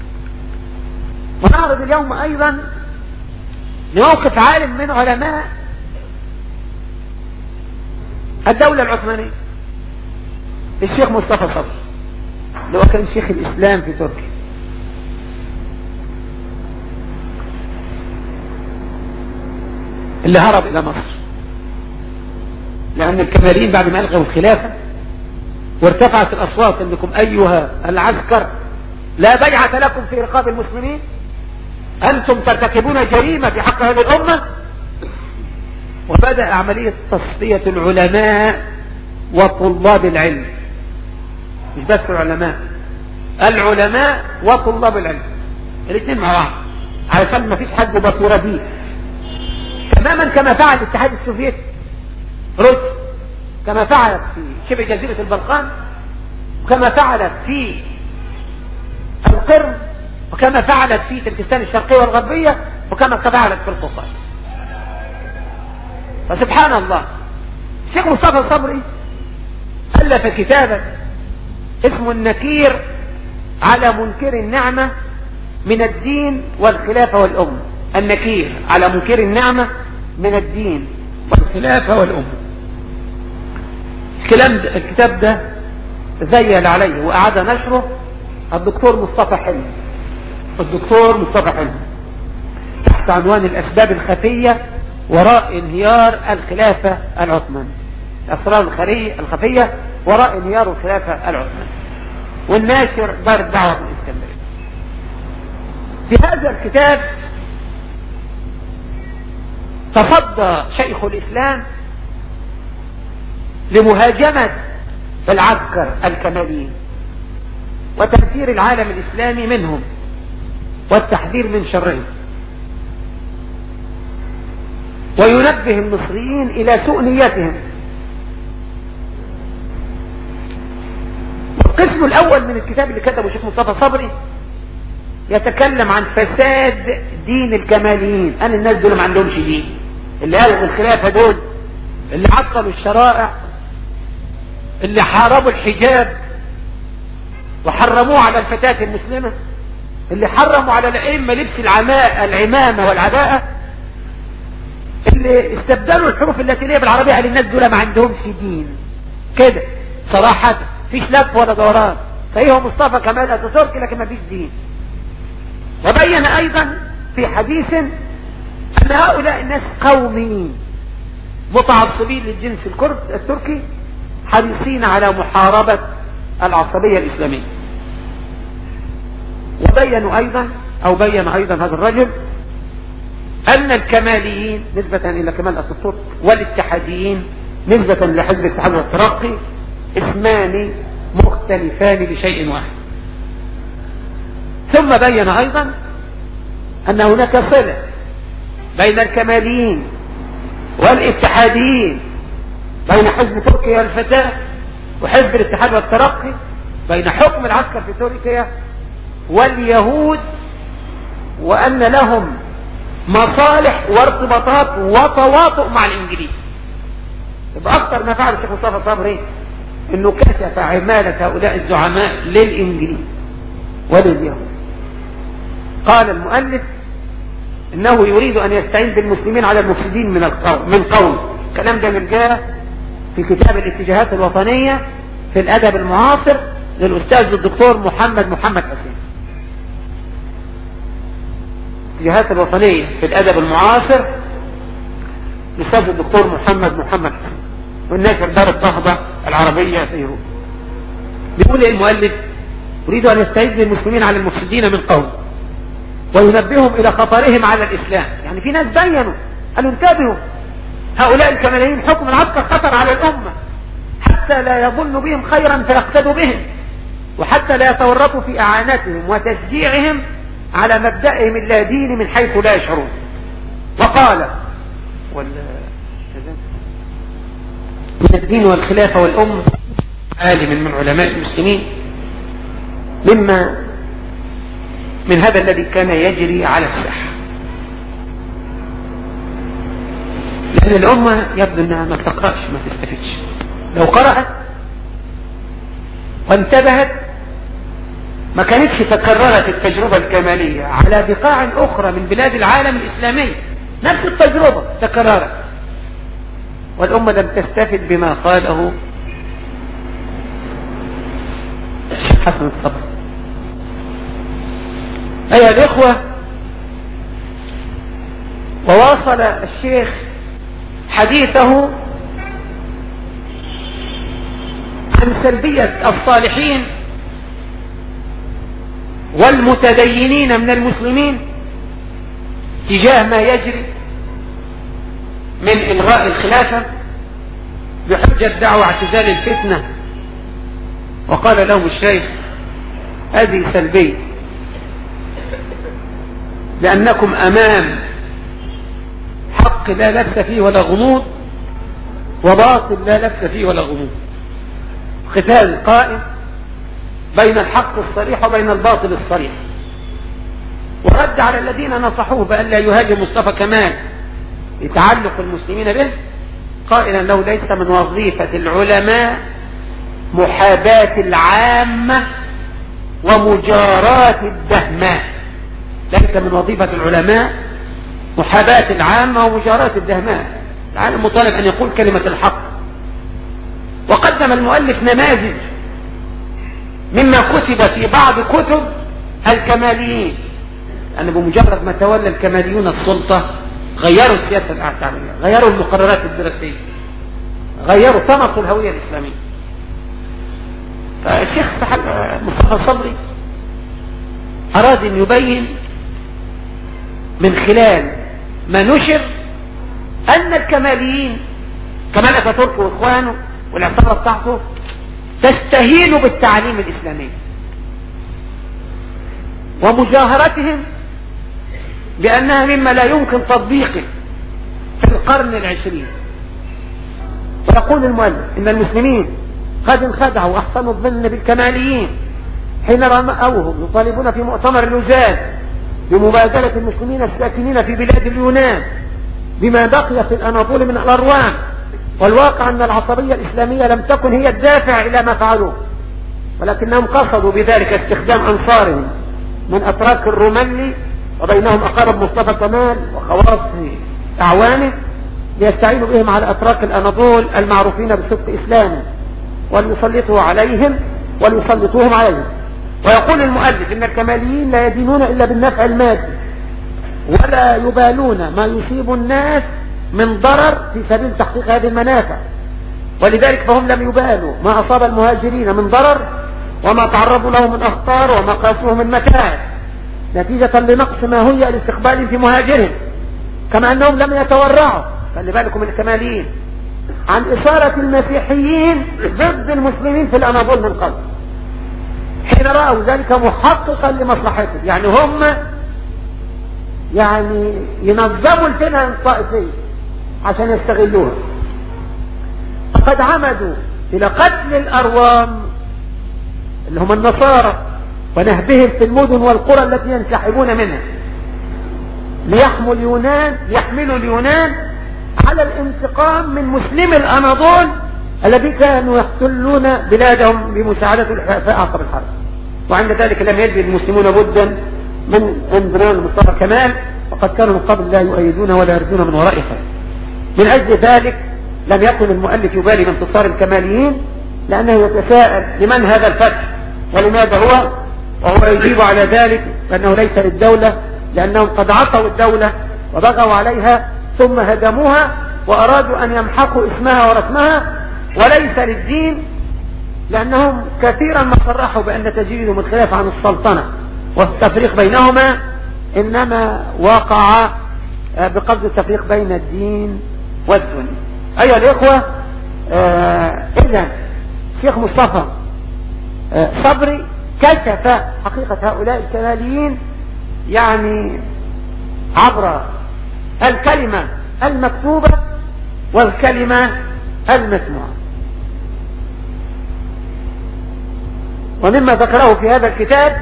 Speaker 1: ونعرض اليوم أيضا لموقف عالم من علماء الدولة العثمانية الشيخ مصطفى صبري اللي هو كان شيخ الإسلام في تركيا اللي هرب إلى مصر لأن الكماليين بعد ما ألغوا الخلافة وارتفعت الأصوات أنكم أيها العسكر لا بيعة لكم في رقاب المسلمين أنتم ترتكبون جريمة في حق هذه الأمة وبدأ عملية تصفية العلماء وطلاب العلم مش بس العلماء العلماء وطلاب العلم الاثنين مع بعض علشان ما فيش حد بصيرة دي تماما كما فعل الاتحاد السوفيتي روسيا كما فعلت في شبه جزيرة البلقان وكما فعلت في القرم وكما فعلت في تركستان الشرقية والغربية وكما فعلت في القوقاز فسبحان الله الشيخ مصطفى الصبري ألف كتابا اسمه النكير على منكر النعمة من الدين والخلافة والأمة النكير على منكر النعمة من الدين والخلافة والأمة الكلام ده الكتاب ده ذيل عليه وأعاد نشره الدكتور مصطفى حلمي الدكتور مصطفى حلمي تحت عنوان الأسباب الخفية وراء انهيار الخلافة العثمانية الأسرار الخفية وراء انهيار الخلافة العثمانية والناشر دار الدعوة من اسكندرية في هذا الكتاب تصدى شيخ الإسلام لمهاجمة العسكر الكماليين وتنفير العالم الإسلامي منهم والتحذير من شرهم وينبه المصريين إلى سوء نيتهم القسم الأول من الكتاب اللي كتبه الشيخ مصطفى صبري يتكلم عن فساد دين الكماليين أنا الناس دول ما عندهمش دين اللي قالوا الخلافة دول اللي عطلوا الشرائع اللي حاربوا الحجاب وحرموه على الفتاة المسلمة اللي حرموا على الأئمة لبس العماء العمامة والعباءة اللي استبدلوا الحروف اللاتينية بالعربية على الناس دول ما عندهمش دين كده صراحة فيش لف ولا دوران صحيح مصطفى كمال اتاتورك لكن ما فيش دين وبين ايضا في حديث ان هؤلاء الناس قوميين متعصبين للجنس الكرد التركي حريصين على محاربة العصبية الإسلامية وبينوا أيضا أو بين أيضا هذا الرجل أن الكماليين نسبة إلى كمال أتاتورك والاتحاديين نسبة لحزب الاتحاد والترقي اسمان مختلفان لشيء واحد ثم بين أيضا أن هناك صلة بين الكماليين والاتحاديين بين حزب تركيا والفتاة وحزب الاتحاد والترقي بين حكم العسكر في تركيا واليهود وأن لهم مصالح وارتباطات وتواطؤ مع الإنجليز يبقى أكثر ما فعل الشيخ مصطفى صبري انه كشف عمالة هؤلاء الزعماء للانجليز ولليهود قال المؤلف انه يريد ان يستعين بالمسلمين على المفسدين من القوم من قوم كلام ده نلقاه في كتاب الاتجاهات الوطنية في الادب المعاصر للاستاذ الدكتور محمد محمد حسين الاتجاهات الوطنية في الادب المعاصر الاستاذ الدكتور محمد محمد حسين والناشر دار الطهبة العربية في يوروب بيقول ايه المؤلف يريد ان يستعيد المسلمين على المفسدين من قوم وينبههم الى خطرهم على الاسلام يعني في ناس بينوا قالوا انتبهوا هؤلاء الكماليين حكم العسكر خطر على الامة حتى لا يظن بهم خيرا فيقتدوا بهم وحتى لا يتورطوا في اعانتهم وتشجيعهم على مبدأهم اللادين من حيث لا يشعرون وقال ولا من الدين والخلافة والأمة عالم من علماء المسلمين مما من هذا الذي كان يجري على الساحة لأن الأمة يبدو أنها ما تقرأش ما تستفدش لو قرأت وانتبهت ما كانتش تكررت التجربة الكمالية على بقاع أخرى من بلاد العالم الإسلامي نفس التجربة تكررت والأمة لم تستفد بما قاله الشيخ حسن الصبر أيها الإخوة وواصل الشيخ حديثه عن سلبية الصالحين والمتدينين من المسلمين تجاه ما يجري من إلغاء الخلافة بحجة دعوة اعتزال الفتنة وقال لهم الشيخ هذه سلبية لأنكم أمام حق لا لبس فيه ولا غموض وباطل لا لبس فيه ولا غموض قتال قائم بين الحق الصريح وبين الباطل الصريح ورد على الذين نصحوه بأن لا يهاجم مصطفى كمال لتعلق المسلمين به قائلا له ليس من وظيفة العلماء محاباة العامة ومجاراة الدهماء ليس من وظيفة العلماء محاباة العامة ومجاراة الدهماء العالم مطالب أن يقول كلمة الحق وقدم المؤلف نماذج مما كتب في بعض كتب الكماليين أن بمجرد ما تولى الكماليون السلطة غيروا السياسة التعليمية غيروا المقررات الدراسية غيروا طمسوا الهوية الإسلامية فالشيخ مصطفى صبري أراد أن يبين من خلال ما نشر أن الكماليين كمال أتاتورك وإخوانه والعصابة بتاعته تستهين بالتعليم الإسلامي ومجاهرتهم بأنها مما لا يمكن تطبيقه في القرن العشرين ويقول المؤلف إن المسلمين قد انخدعوا وأحسنوا الظن بالكماليين حين رمأوهم يطالبون في مؤتمر اللوزان بمبادلة المسلمين الساكنين في بلاد اليونان بما بقي في الأناضول من الأروان والواقع أن العصبية الإسلامية لم تكن هي الدافع إلى ما فعلوه ولكنهم قصدوا بذلك استخدام أنصارهم من أتراك الروماني وبينهم أقارب مصطفى كمال وخواص أعوانه ليستعينوا بهم على أتراك الأناضول المعروفين بصدق إسلامه وليسلطوا عليهم وليسلطوهم عليهم ويقول المؤلف إن الكماليين لا يدينون إلا بالنفع المادي ولا يبالون ما يصيب الناس من ضرر في سبيل تحقيق هذه المنافع ولذلك فهم لم يبالوا ما أصاب المهاجرين من ضرر وما تعرضوا له من أخطار وما قاسوه من مكان نتيجة لنقص ما هي لاستقبال في مهاجرهم كما أنهم لم يتورعوا خلي بالكم من الكماليين عن إثارة المسيحيين ضد المسلمين في الأناضول من قبل حين رأوا ذلك محققا لمصلحتهم يعني هم يعني ينظموا الفتن الطائفية عشان يستغلوها فقد عمدوا إلى قتل الأروام اللي هم النصارى ونهبهم في المدن والقرى التي ينسحبون منها ليحموا اليونان يحملوا اليونان على الانتقام من مسلمي الأناضول الذي كانوا يحتلون بلادهم بمساعدة الحلفاء عقب الحرب وعند ذلك لم يجد المسلمون بدا من انضمام مصطفى كمال وقد كانوا من قبل لا يؤيدون ولا يردون من ورائها من أجل ذلك لم يكن المؤلف يبالي بانتصار الكماليين لأنه يتساءل لمن هذا الفتح ولماذا هو وهو يجيب على ذلك بأنه ليس للدولة لأنهم قد عصوا الدولة وبغوا عليها ثم هدموها وأرادوا أن يمحقوا اسمها ورسمها وليس للدين لأنهم كثيرا ما صرحوا بأن تجريدهم الخلاف عن السلطنة والتفريق بينهما إنما وقع بقصد التفريق بين الدين والدنيا أيها الإخوة آه إذا شيخ مصطفى آه صبري كشف حقيقة هؤلاء الكماليين يعني عبر الكلمة المكتوبة والكلمة المسموعة ومما ذكره في هذا الكتاب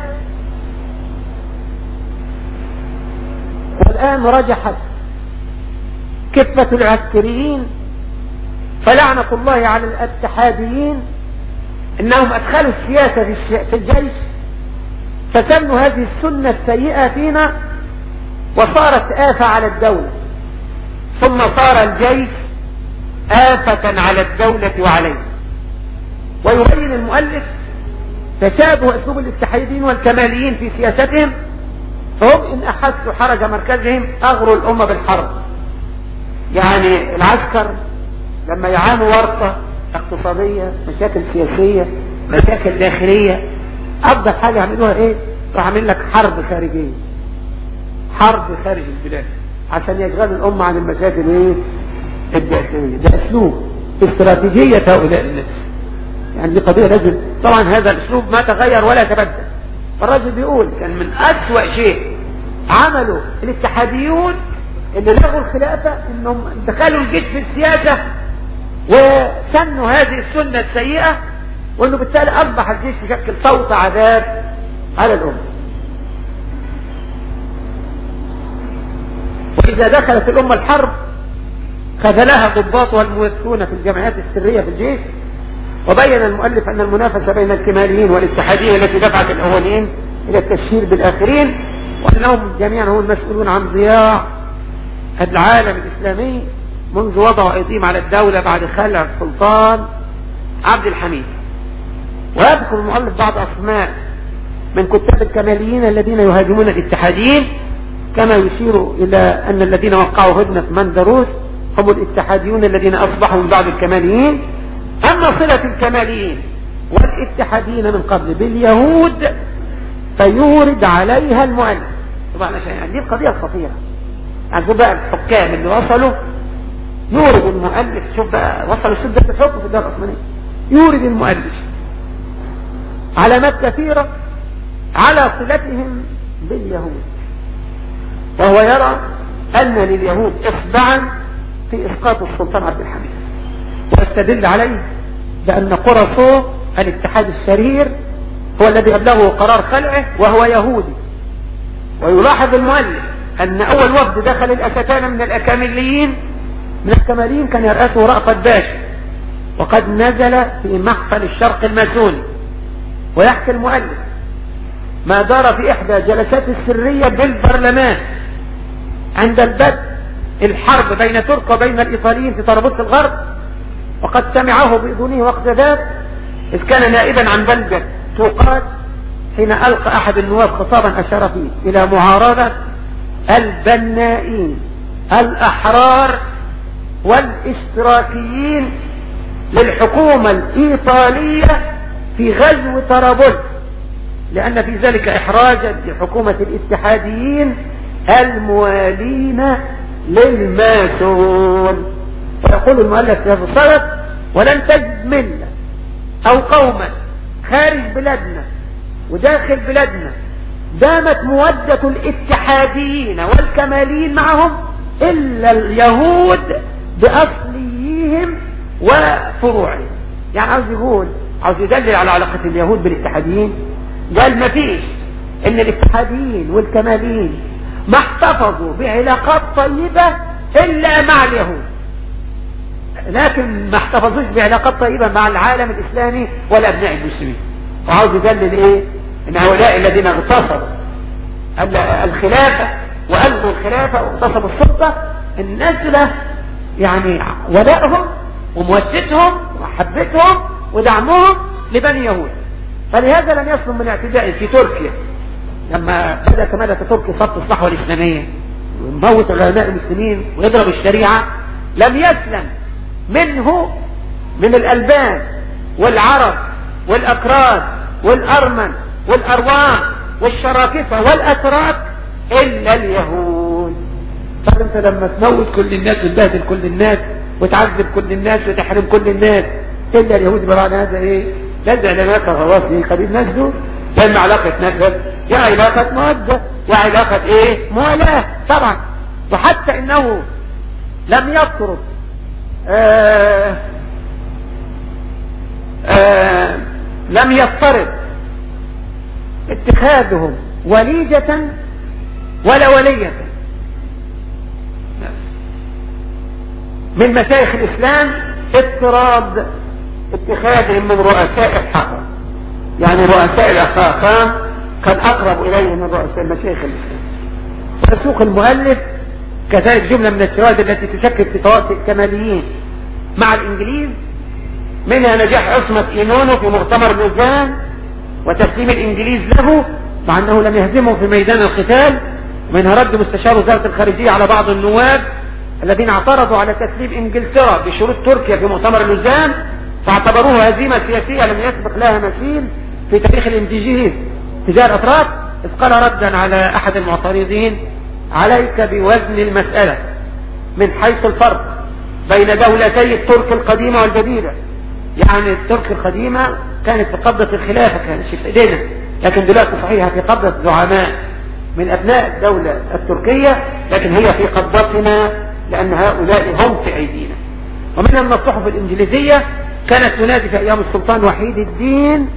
Speaker 1: والآن رجحت كفة العسكريين فلعنة الله على الاتحاديين انهم ادخلوا السياسة في الجيش فسنوا هذه السنة السيئة فينا وصارت آفة على الدولة ثم صار الجيش آفة على الدولة وعليه ويبين المؤلف تشابه اسلوب الاتحاديين والكماليين في سياستهم فهم ان احسوا حرج مركزهم اغروا الامة بالحرب يعني العسكر لما يعانوا ورطة اقتصادية مشاكل سياسية مشاكل داخلية افضل حاجة يعملوها ايه راح عامل لك حرب خارجية حرب خارج البلاد عشان يشغلوا الامة عن المشاكل ايه الداخلية ده اسلوب استراتيجية هؤلاء الناس يعني دي قضية لازم طبعا هذا الاسلوب ما تغير ولا تبدل فالراجل بيقول كان من اسوأ شيء عمله الاتحاديون اللي لغوا الخلافة انهم دخلوا الجيش في السياسة وسنوا هذه السنة السيئة وانه بالتالي اصبح الجيش يشكل صوت عذاب على الامة واذا دخلت الامة الحرب خذلها ضباطها الموثقون في الجمعيات السرية في الجيش وبين المؤلف ان المنافسة بين الكماليين والاتحادية التي دفعت الاولين الى التشهير بالاخرين وانهم جميعا هم المسؤولون عن ضياع العالم الاسلامي منذ وضع ايديهم على الدولة بعد خلع السلطان عبد الحميد ويذكر المؤلف بعض اسماء من كتاب الكماليين الذين يهاجمون الاتحاديين كما يشير الى ان الذين وقعوا هدنة مندروس هم الاتحاديون الذين اصبحوا من بعض الكماليين اما صلة الكماليين والاتحاديين من قبل باليهود فيورد عليها المؤلف طبعا عشان دي القضية الخطيرة يعني بقى الحكام اللي وصلوا يورد المؤلف شوف بقى وصلوا شدة الحكم في الدولة العثمانية يورد المؤلف علامات كثيرة على صلتهم باليهود وهو يرى أن لليهود إصبعا في إسقاط السلطان عبد الحميد ويستدل عليه بأن قرصو الاتحاد الشرير هو الذي أبلغه قرار خلعه وهو يهودي ويلاحظ المؤلف أن أول وفد دخل الأكتان من الأكامليين من الكماليين كان يرأسه رأفت باشا وقد نزل في محفل الشرق الماسوني ويحكي المؤلف ما دار في إحدى جلسات السرية بالبرلمان عند البدء الحرب بين ترك وبين الإيطاليين في طرابلس الغرب وقد سمعه بإذنه وقت ذاك إذ كان نائبا عن بلدة توقات حين ألقى أحد النواب خطابا أشار فيه إلى معارضة البنائين الأحرار والاشتراكيين للحكومة الإيطالية في غزو طرابلس لأن في ذلك إحراجا لحكومة الاتحاديين الموالين للماسون ويقول المؤلف في هذا الصدد ولن تجد ملة أو قوما خارج بلادنا وداخل بلادنا دامت مودة الاتحاديين والكماليين معهم إلا اليهود بأصليهم وفروعهم يعني عاوز يقول عاوز يدلل على علاقة اليهود بالاتحاديين قال ما فيش ان الاتحاديين والكماليين ما احتفظوا بعلاقات طيبة الا مع اليهود لكن ما احتفظوش بعلاقات طيبة مع العالم الاسلامي ولا ابناء المسلمين وعاوز يدلل ايه ان هؤلاء الذين اغتصبوا الخلافة والغوا الخلافة واغتصبوا السلطة الناس يعني ولائهم ومودتهم ومحبتهم ودعمهم لبني يهود فلهذا لم يسلم من اعتداء في تركيا لما بدأ كمال تركي صف الصحوة الإسلامية ويموت العلماء المسلمين ويضرب الشريعة لم يسلم منه من الألبان والعرب والأكراد والأرمن والأروان والشراكفة والأتراك إلا اليهود فأنت لما تموت كل الناس وتبهدل كل الناس وتعذب كل الناس وتحرم كل الناس إلا اليهود بمعنى هذا إيه لازم علامات خلاص إيه قبيل الناس دول لأن علاقة نسب يا علاقة مودة يا علاقة إيه موالاة طبعا وحتى إنه لم يطرد آه آه لم يضطرد اتخاذهم وليجة ولا ولية من مشايخ الإسلام اضطراد اتخاذهم من رؤساء الحرم يعني رؤساء الأخاقام كان أقرب إليه من رؤساء مشايخ الإسلام ويسوق المؤلف كذلك جملة من الشواهد التي تشكل في طوائف الكماليين مع الإنجليز منها نجاح عصمة إينونو في مؤتمر لوزان وتسليم الإنجليز له مع أنه لم يهزمه في ميدان القتال ومنها رد مستشار وزارة الخارجية على بعض النواب الذين اعترضوا على تسليم إنجلترا بشروط تركيا في مؤتمر لوزان فاعتبروه هزيمة سياسية لم يسبق لها مثيل في تاريخ الانتاجيين تجاه الأتراك إذ قال ردا على أحد المعترضين عليك بوزن المسألة من حيث الفرق بين دولتي الترك القديمة والجديدة يعني الترك القديمة كانت في قبضة الخلافة كانت في ايدينا لكن دلوقتي صحيحة في قبضة زعماء من أبناء الدولة التركية لكن هي في قبضتنا لأن هؤلاء هم في أيدينا ومن أن الصحف الإنجليزية كانت تنادي في أيام السلطان وحيد الدين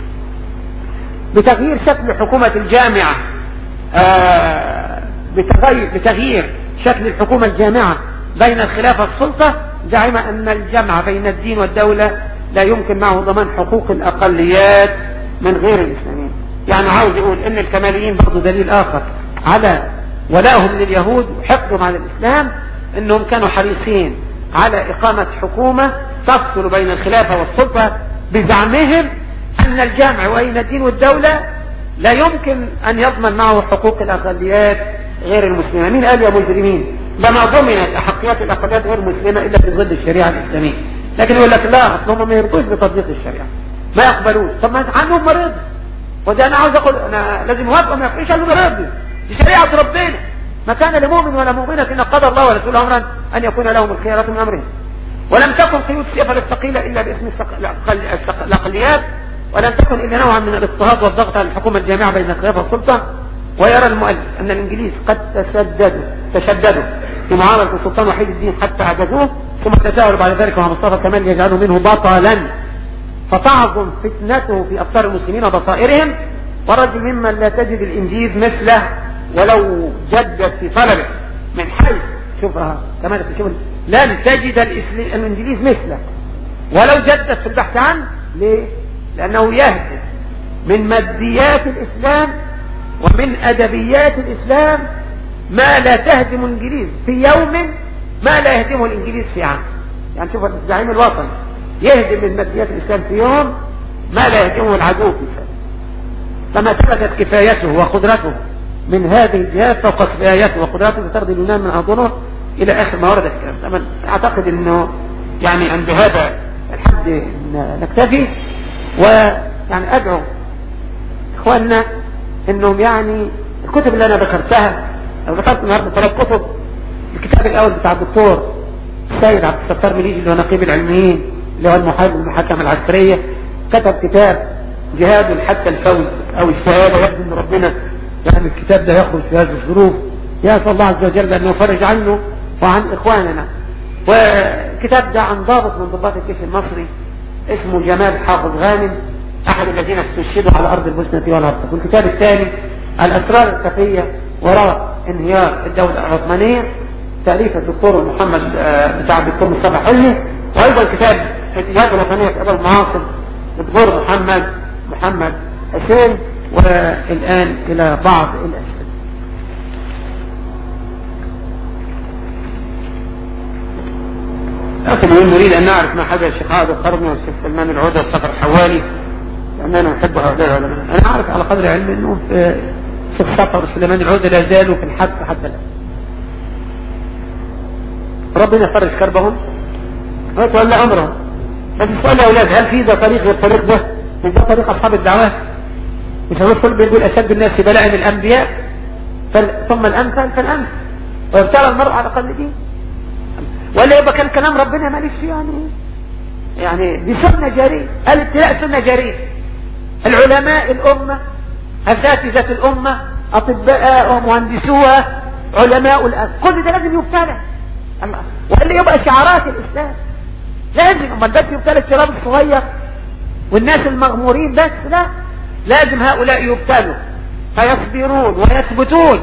Speaker 1: بتغيير شكل حكومة الجامعة آه بتغير, بتغيير شكل الحكومة الجامعة بين الخلافة والسلطة زعم أن الجمع بين الدين والدولة لا يمكن معه ضمان حقوق الأقليات من غير الإسلاميين يعني عاوز يقول أن الكماليين برضو دليل آخر على ولائهم لليهود وحقدهم على الإسلام أنهم كانوا حريصين على إقامة حكومة تفصل بين الخلافة والسلطة بزعمهم أن الجامع وأين الدين والدولة لا يمكن أن يضمن معه حقوق الأقليات غير المسلمة مين قال يا مجرمين لما ضمنت أحقيات الأقليات غير المسلمة إلا في ظل الشريعة الإسلامية لكن يقول لك لا أصلهم ما يرضوش بتطبيق الشريعة ما يقبلوش طب ما عنهم مريض وده أنا عاوز أقول أنا لازم يوافقوا ما يقبلوش عنهم مريض دي شريعة ربنا ما كان لمؤمن ولا مؤمنة إن قضى الله ورسوله أمرا أن يكون لهم الخيارات من أمرهم ولم تكن قيود السيف الثقيلة إلا باسم الأقليات ولم تكن إلا نوعا من الاضطهاد والضغط على الحكومة الجامعة بين الخلافة والسلطة ويرى المؤلف أن الإنجليز قد تسددوا تشددوا في معارضة السلطان وحيد الدين حتى عجزوه ثم تساهلوا بعد ذلك مع مصطفى كمال يجعلوا منه بطلا فتعظم فتنته في أبصار المسلمين وبصائرهم ورجل ممن لا تجد الإنجيز مثله ولو جدت في طلبه من حيث شوفها كمان شوف لن تجد الإنجليز مثله ولو جدت في البحث عنه ليه؟ لأنه يهدف من ماديات الإسلام ومن أدبيات الإسلام ما لا تهدم الإنجليز في يوم ما لا يهدمه الإنجليز في عام يعني شوف الزعيم الوطني يهدم من ماديات الإسلام في يوم ما لا يهدمه العدو في سنة فما ثبتت كفايته وقدرته من هذه الجهات فوق كفايته وقدرته ترضي اليونان من أظنه إلى آخر ما ورد في الكلام أعتقد أنه يعني عند هذا الحد نكتفي ويعني أدعو إخواننا أنهم يعني الكتب اللي أنا ذكرتها أنا ذكرت النهاردة ثلاث كتب الكتاب الأول بتاع الدكتور السيد عبد الستار مليجي اللي هو نقيب العلميين اللي هو المحامي المحاكمة العسكرية كتب كتاب جهاد حتى الفوز أو الشهادة يبدو أن ربنا يعني الكتاب ده يخرج في هذه الظروف يسأل الله عز وجل أن يفرج عنه وعن إخواننا وكتاب ده عن ضابط من ضباط الجيش المصري اسمه جمال حافظ غانم أحد الذين استشهدوا على أرض البوسنة والهرسك والكتاب الثاني الأسرار الخفية وراء انهيار الدولة العثمانية تأليف الدكتور محمد آه، بتاع الدكتور مصطفى حلمي وأيضا كتاب احتجاج الوطنية في أبو المعاصر الدكتور محمد محمد حسين والآن إلى بعض الأسئلة لكن نريد أن نعرف ما حدث الشيخ هذا القرن والشيخ سلمان العودة السفر حوالي لأننا نحب هؤلاء العلماء أنا أعرف على قدر علمي أنه في الشيخ سفر وسليمان العودة لا زالوا في الحبس حتى الآن ربنا يفرج كربهم ويتولى أمرهم بس السؤال يا أولاد هل في ده طريق غير الطريق ده مش ده طريق أصحاب الدعوات مش الرسول بيقول أشد الناس بلاء الأنبياء ثم الأمثل فالأمثل ويبتلى المرء على قلب دين ولا يبقى كان كلام ربنا ماليش فيه يعني يعني دي سنة جارية الابتلاء سنة جارية العلماء الأمة أساتذة الأمة أطباء ومهندسوها علماء الأمة كل ده لازم يبتلى ولا يبقى شعارات الإسلام لازم أما بس يبتلى الشباب الصغير والناس المغمورين بس لا لازم هؤلاء يبتلوا فيصبرون ويثبتون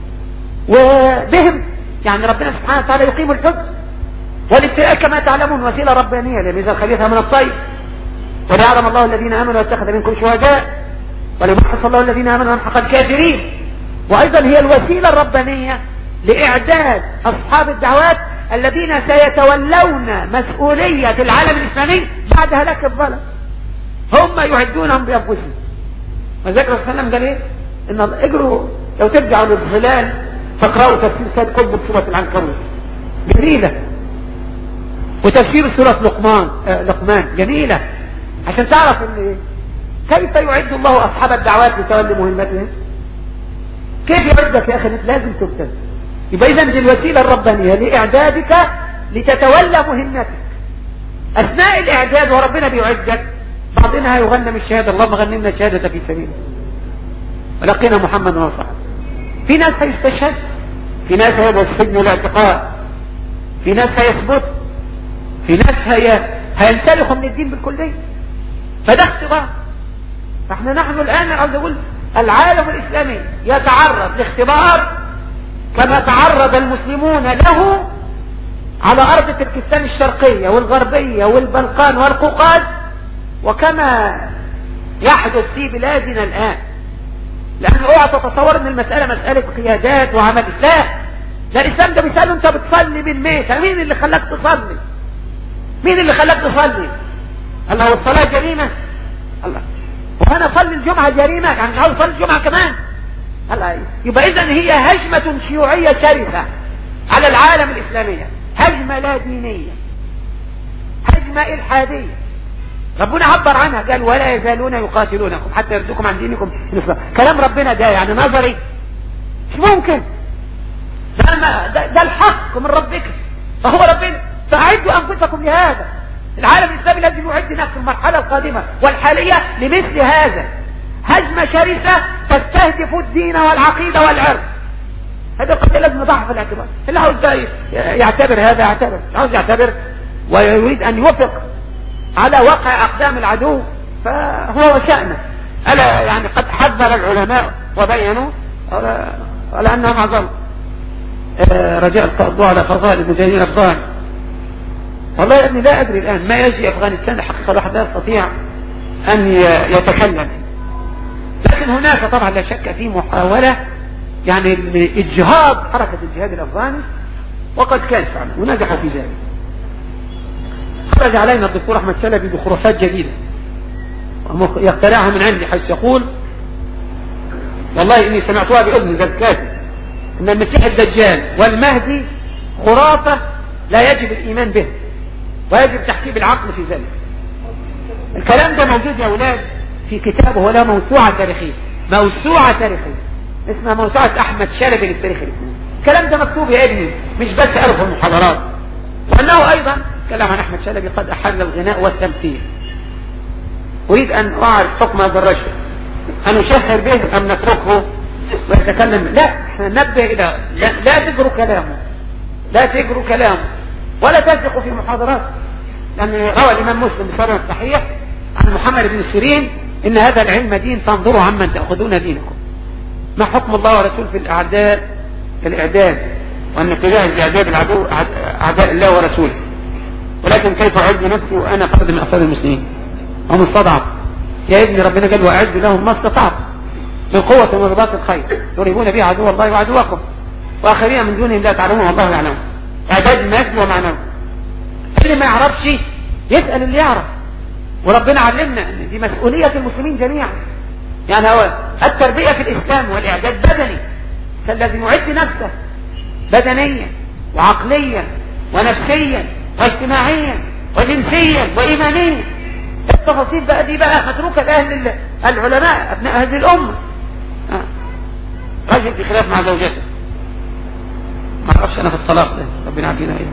Speaker 1: وبهم يعني ربنا سبحانه وتعالى يقيم الحج والابتلاء كما تعلمون وسيلة ربانية لميزة الخبيثة من الطيب وليعلم الله الذين آمنوا واتخذ منكم شهداء وليمحص الله الذين آمنوا ويمحق الكافرين وأيضا هي الوسيلة الربانية لإعداد أصحاب الدعوات الذين سيتولون مسؤولية العالم الإسلامي بعد هلاك الظلم هم يعدونهم بأنفسهم وذكر صلى الله عليه وسلم قال إيه إن اجروا لو ترجعوا للظلال فاقرأوا تفسير سيد قطب سورة العنكبوت جميلة وتفسير سورة لقمان آه لقمان جميلة عشان تعرف ان ايه كيف يعد الله اصحاب الدعوات لتولي مهمتهم كيف يعدك يا اخي لازم تبتدئ يبقى اذا دي الوسيله الربانيه لاعدادك لتتولى مهمتك اثناء الاعداد وربنا بيعدك بعضنا يغنم الشهاده اللهم غنمنا الشهاده في سبيله ولقينا محمد وصحبه في ناس هيستشهد في ناس هيبقى السجن والاعتقال في ناس هيثبت في ناس هي هينسلخوا من الدين بالكلية فده اختبار فاحنا نحن الآن عاوز أقول العالم الإسلامي يتعرض لاختبار كما تعرض المسلمون له على أرض تركستان الشرقية والغربية والبلقان والقوقاز وكما يحدث في بلادنا الآن لأن اوعى تتصور ان المسألة مسألة قيادات وعمل لا ده الإسلام ده بيسأله انت بتصلي بالميتة مين اللي خلاك تصلي مين اللي خلاك تصلي الله والصلاة جريمة الله وانا اصلي الجمعة جريمة يعني مش عاوز اصلي الجمعة كمان الله يبقى اذا هي هجمة شيوعية شرسة على العالم الاسلامية هجمة لا دينية هجمة الحادية ربنا عبر عنها قال ولا يزالون يقاتلونكم حتى يردوكم عن دينكم كلام ربنا ده يعني نظري مش ممكن ده, ده, ده الحق من ربك فهو ربنا فأعدوا أنفسكم لهذا العالم الإسلامي لازم يعد نفسه المرحلة القادمة والحالية لمثل هذا هجمة شرسة تستهدف الدين والعقيدة والعرض هذا القضية لازم نضعها في الاعتبار اللي عاوز يعتبر هذا يعتبر عاوز يعتبر ويريد أن يوافق على واقع أقدام العدو فهو وشأنه ألا يعني قد حذر العلماء وبينوا على أنهم عظموا آه، رجاء القضاء على فضائل المجاهدين الأفغان والله يا ابني لا أدري الآن ما يجري أفغانستان حقيقة الواحد لا يستطيع أن يتكلم لكن هناك طبعا لا شك في محاولة يعني إجهاض حركة الجهاد الأفغاني وقد كان فعلا ونجحوا في ذلك خرج علينا الدكتور أحمد شلبي بخرافات جديدة يخترعها من عندي حيث يقول والله إني سمعتها بأذن ذكاتي إن المسيح الدجال والمهدي خرافة لا يجب الإيمان به ويجب تحكيم العقل في ذلك الكلام ده موجود يا أولاد في كتابه ولا موسوعة تاريخية موسوعة تاريخية اسمها موسوعة أحمد شلبي للتاريخ الإسلامي الكلام ده مكتوب يا ابني مش بس قاله في المحاضرات وأنه أيضا كلام عن أحمد شلبي قد أحل الغناء والتمثيل أريد أن أعرف حكم هذا الرجل أن نشهر به أم نتركه ويتكلم لا احنا ننبه إلى لا, لا تجروا كلامه لا تجروا كلامه ولا تثقوا في محاضرات لأن روى الإمام مسلم بصرنا الصحيح عن محمد بن سيرين إن هذا العلم دين فانظروا عمن تأخذون دينكم ما حكم الله ورسوله في الأعداء في الإعداد وأن تجاهز إعداد العدو أعداء الله ورسوله ولكن كيف أعد نفسي وأنا فرد من أفراد المسلمين ومستضعف يا ابني ربنا قال وأعد لهم ما استطعت من قوة من رباط الخير يريبون به عدو الله وعدوكم وآخرين من دونهم لا تعلمون والله يعلم إعداد الناس ومعناه اللي ما يعرفش يسأل اللي يعرف وربنا علمنا ان دي مسؤولية المسلمين جميعا يعني هو التربية في الإسلام والإعداد بدني فالذي يعد نفسه بدنيا وعقليا ونفسيا واجتماعيا وجنسيا وإيمانيا التفاصيل بقى دي بقى متروكة لأهل العلماء أبناء هذه الأمة آه. رجل في خلاف مع زوجته ما اعرفش أنا في الطلاق ده ربنا عافينا إيه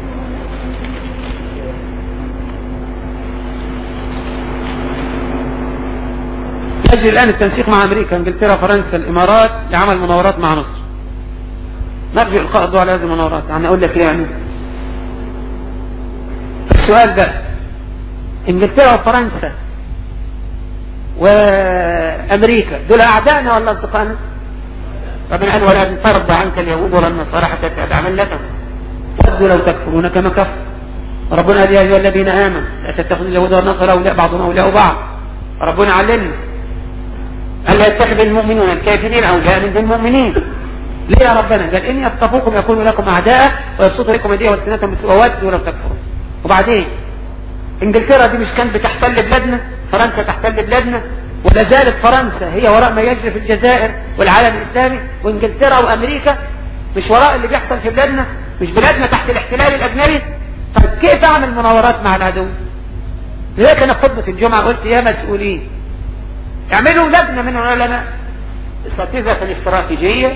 Speaker 1: يجري الآن التنسيق مع أمريكا إنجلترا فرنسا الإمارات لعمل مناورات مع مصر نرجو إلقاء الضوء على هذه المناورات يعني أقول لك يعني السؤال ده إنجلترا وفرنسا وأمريكا دول أعدائنا ولا أصدقائنا؟ ربنا قال ولا ترضى عنك اليهود ولا النصارى حتى تتبع ملتهم ودوا لو تكفرون كما كفر ربنا قال يا أيها الذين آمنوا لا تتخذوا اليهود والنصارى أولياء بعضهم أولياء بعض ربنا علمنا ألا يتخذ المؤمنون الكافرين أولياء من المؤمنين ليه يا ربنا قال إن يصطفوكم يكونوا لكم أعداء ويبسطوا لكم أيديهم والسنة وودوا لو تكفروا وبعدين انجلترا دي مش كانت بتحتل بلادنا فرنسا تحتل بلادنا ولا زالت فرنسا هي وراء ما يجري في الجزائر والعالم الإسلامي وانجلترا وأمريكا مش وراء اللي بيحصل في بلادنا مش بلادنا تحت الاحتلال الأجنبي طيب كيف أعمل مناورات مع العدو لذلك أنا في خطبة الجمعة قلت يا مسؤولين اعملوا لجنة من العلماء اساتذة الاستراتيجية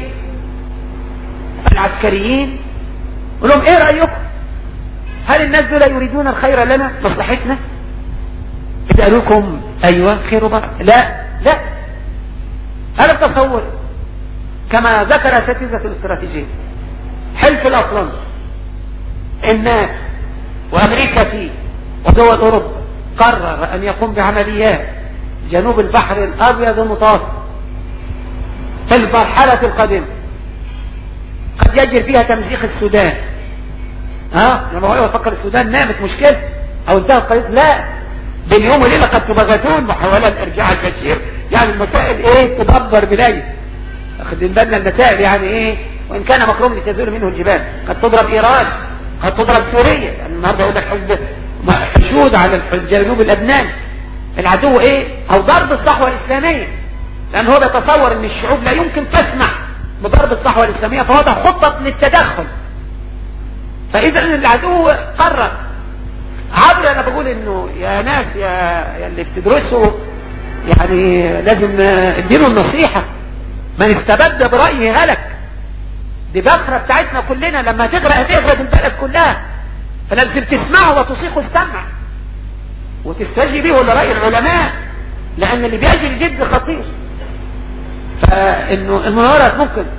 Speaker 1: العسكريين قول لهم ايه رأيكم هل الناس دول يريدون الخير لنا مصلحتنا قالوا لكم ايوه خير وبركه لا لا هذا التصور كما ذكر اساتذة الاستراتيجية حلف الاطلنطي الناس وامريكا فيه ودول اوروبا قرر ان يقوم بعمليات جنوب البحر الابيض المتوسط في المرحلة القادمة قد يجري فيها تمزيق السودان ها لما هو يفكر السودان نامت مشكلة او انتهت قضية لا باليوم وليلة قد تبغتون محاولة ارجاع البشير يعني المسائل ايه تدبر بلاي اخدين بالنا المسائل يعني ايه وان كان مكروم لتزول منه الجبال قد تضرب ايران قد تضرب سوريا يعني النهارده يقول لك حزب حشود على الجنوب الابناني العدو ايه او ضرب الصحوة الاسلامية لان هو بيتصور ان الشعوب لا يمكن تسمح بضرب الصحوة الاسلامية فوضع خطة للتدخل فاذا العدو قرر عبر انا بقول انه يا ناس يا, يا اللي بتدرسوا يعني لازم اديله النصيحة من استبد برأيه هلك دي بكرة بتاعتنا كلنا لما تغرق هتغرق البلد كلها فلازم تسمعه وتصيغه السمع وتستجيبيه لرأي العلماء لأن اللي بيجري جد خطير فإنه المناورات ممكن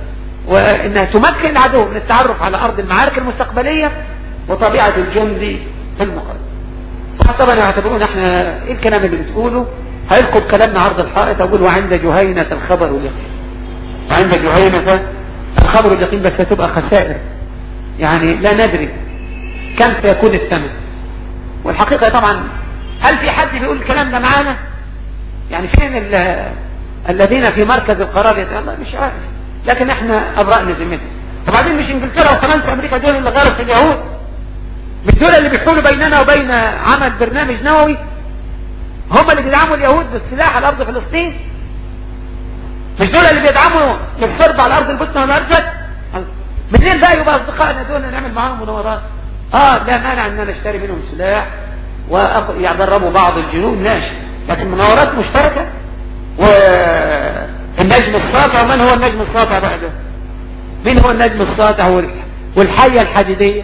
Speaker 1: وانها تمكن العدو من التعرف على ارض المعارك المستقبلية وطبيعة الجندي في المقابل طبعا يعتبرون احنا ايه الكلام اللي بتقوله هيلقوا بكلامنا عرض الحائط اقول وعند جهينة الخبر اليقين وعند جهينة الخبر اليقين بس هتبقى خسائر يعني لا ندري كم سيكون الثمن والحقيقة طبعا هل في حد بيقول الكلام ده معانا يعني فين الذين في مركز القرار الله مش عارف لكن احنا ابرأنا ذمتنا وبعدين مش انجلترا وفرنسا وامريكا دول اللي غرس اليهود مش دول اللي بيحولوا بيننا وبين عمل برنامج نووي هم اللي بيدعموا اليهود بالسلاح على ارض فلسطين مش دول اللي بيدعموا الحرب على ارض البوسنه والهرسك منين بقى يبقى اصدقائنا دول نعمل معاهم مناورات اه لا مانع ان انا اشتري منهم سلاح ويدربوا بعض الجنود ماشي لكن مناورات مشتركه والنجم الساطع من هو النجم الساطع بقى ده مين هو النجم الساطع والحية الحديدية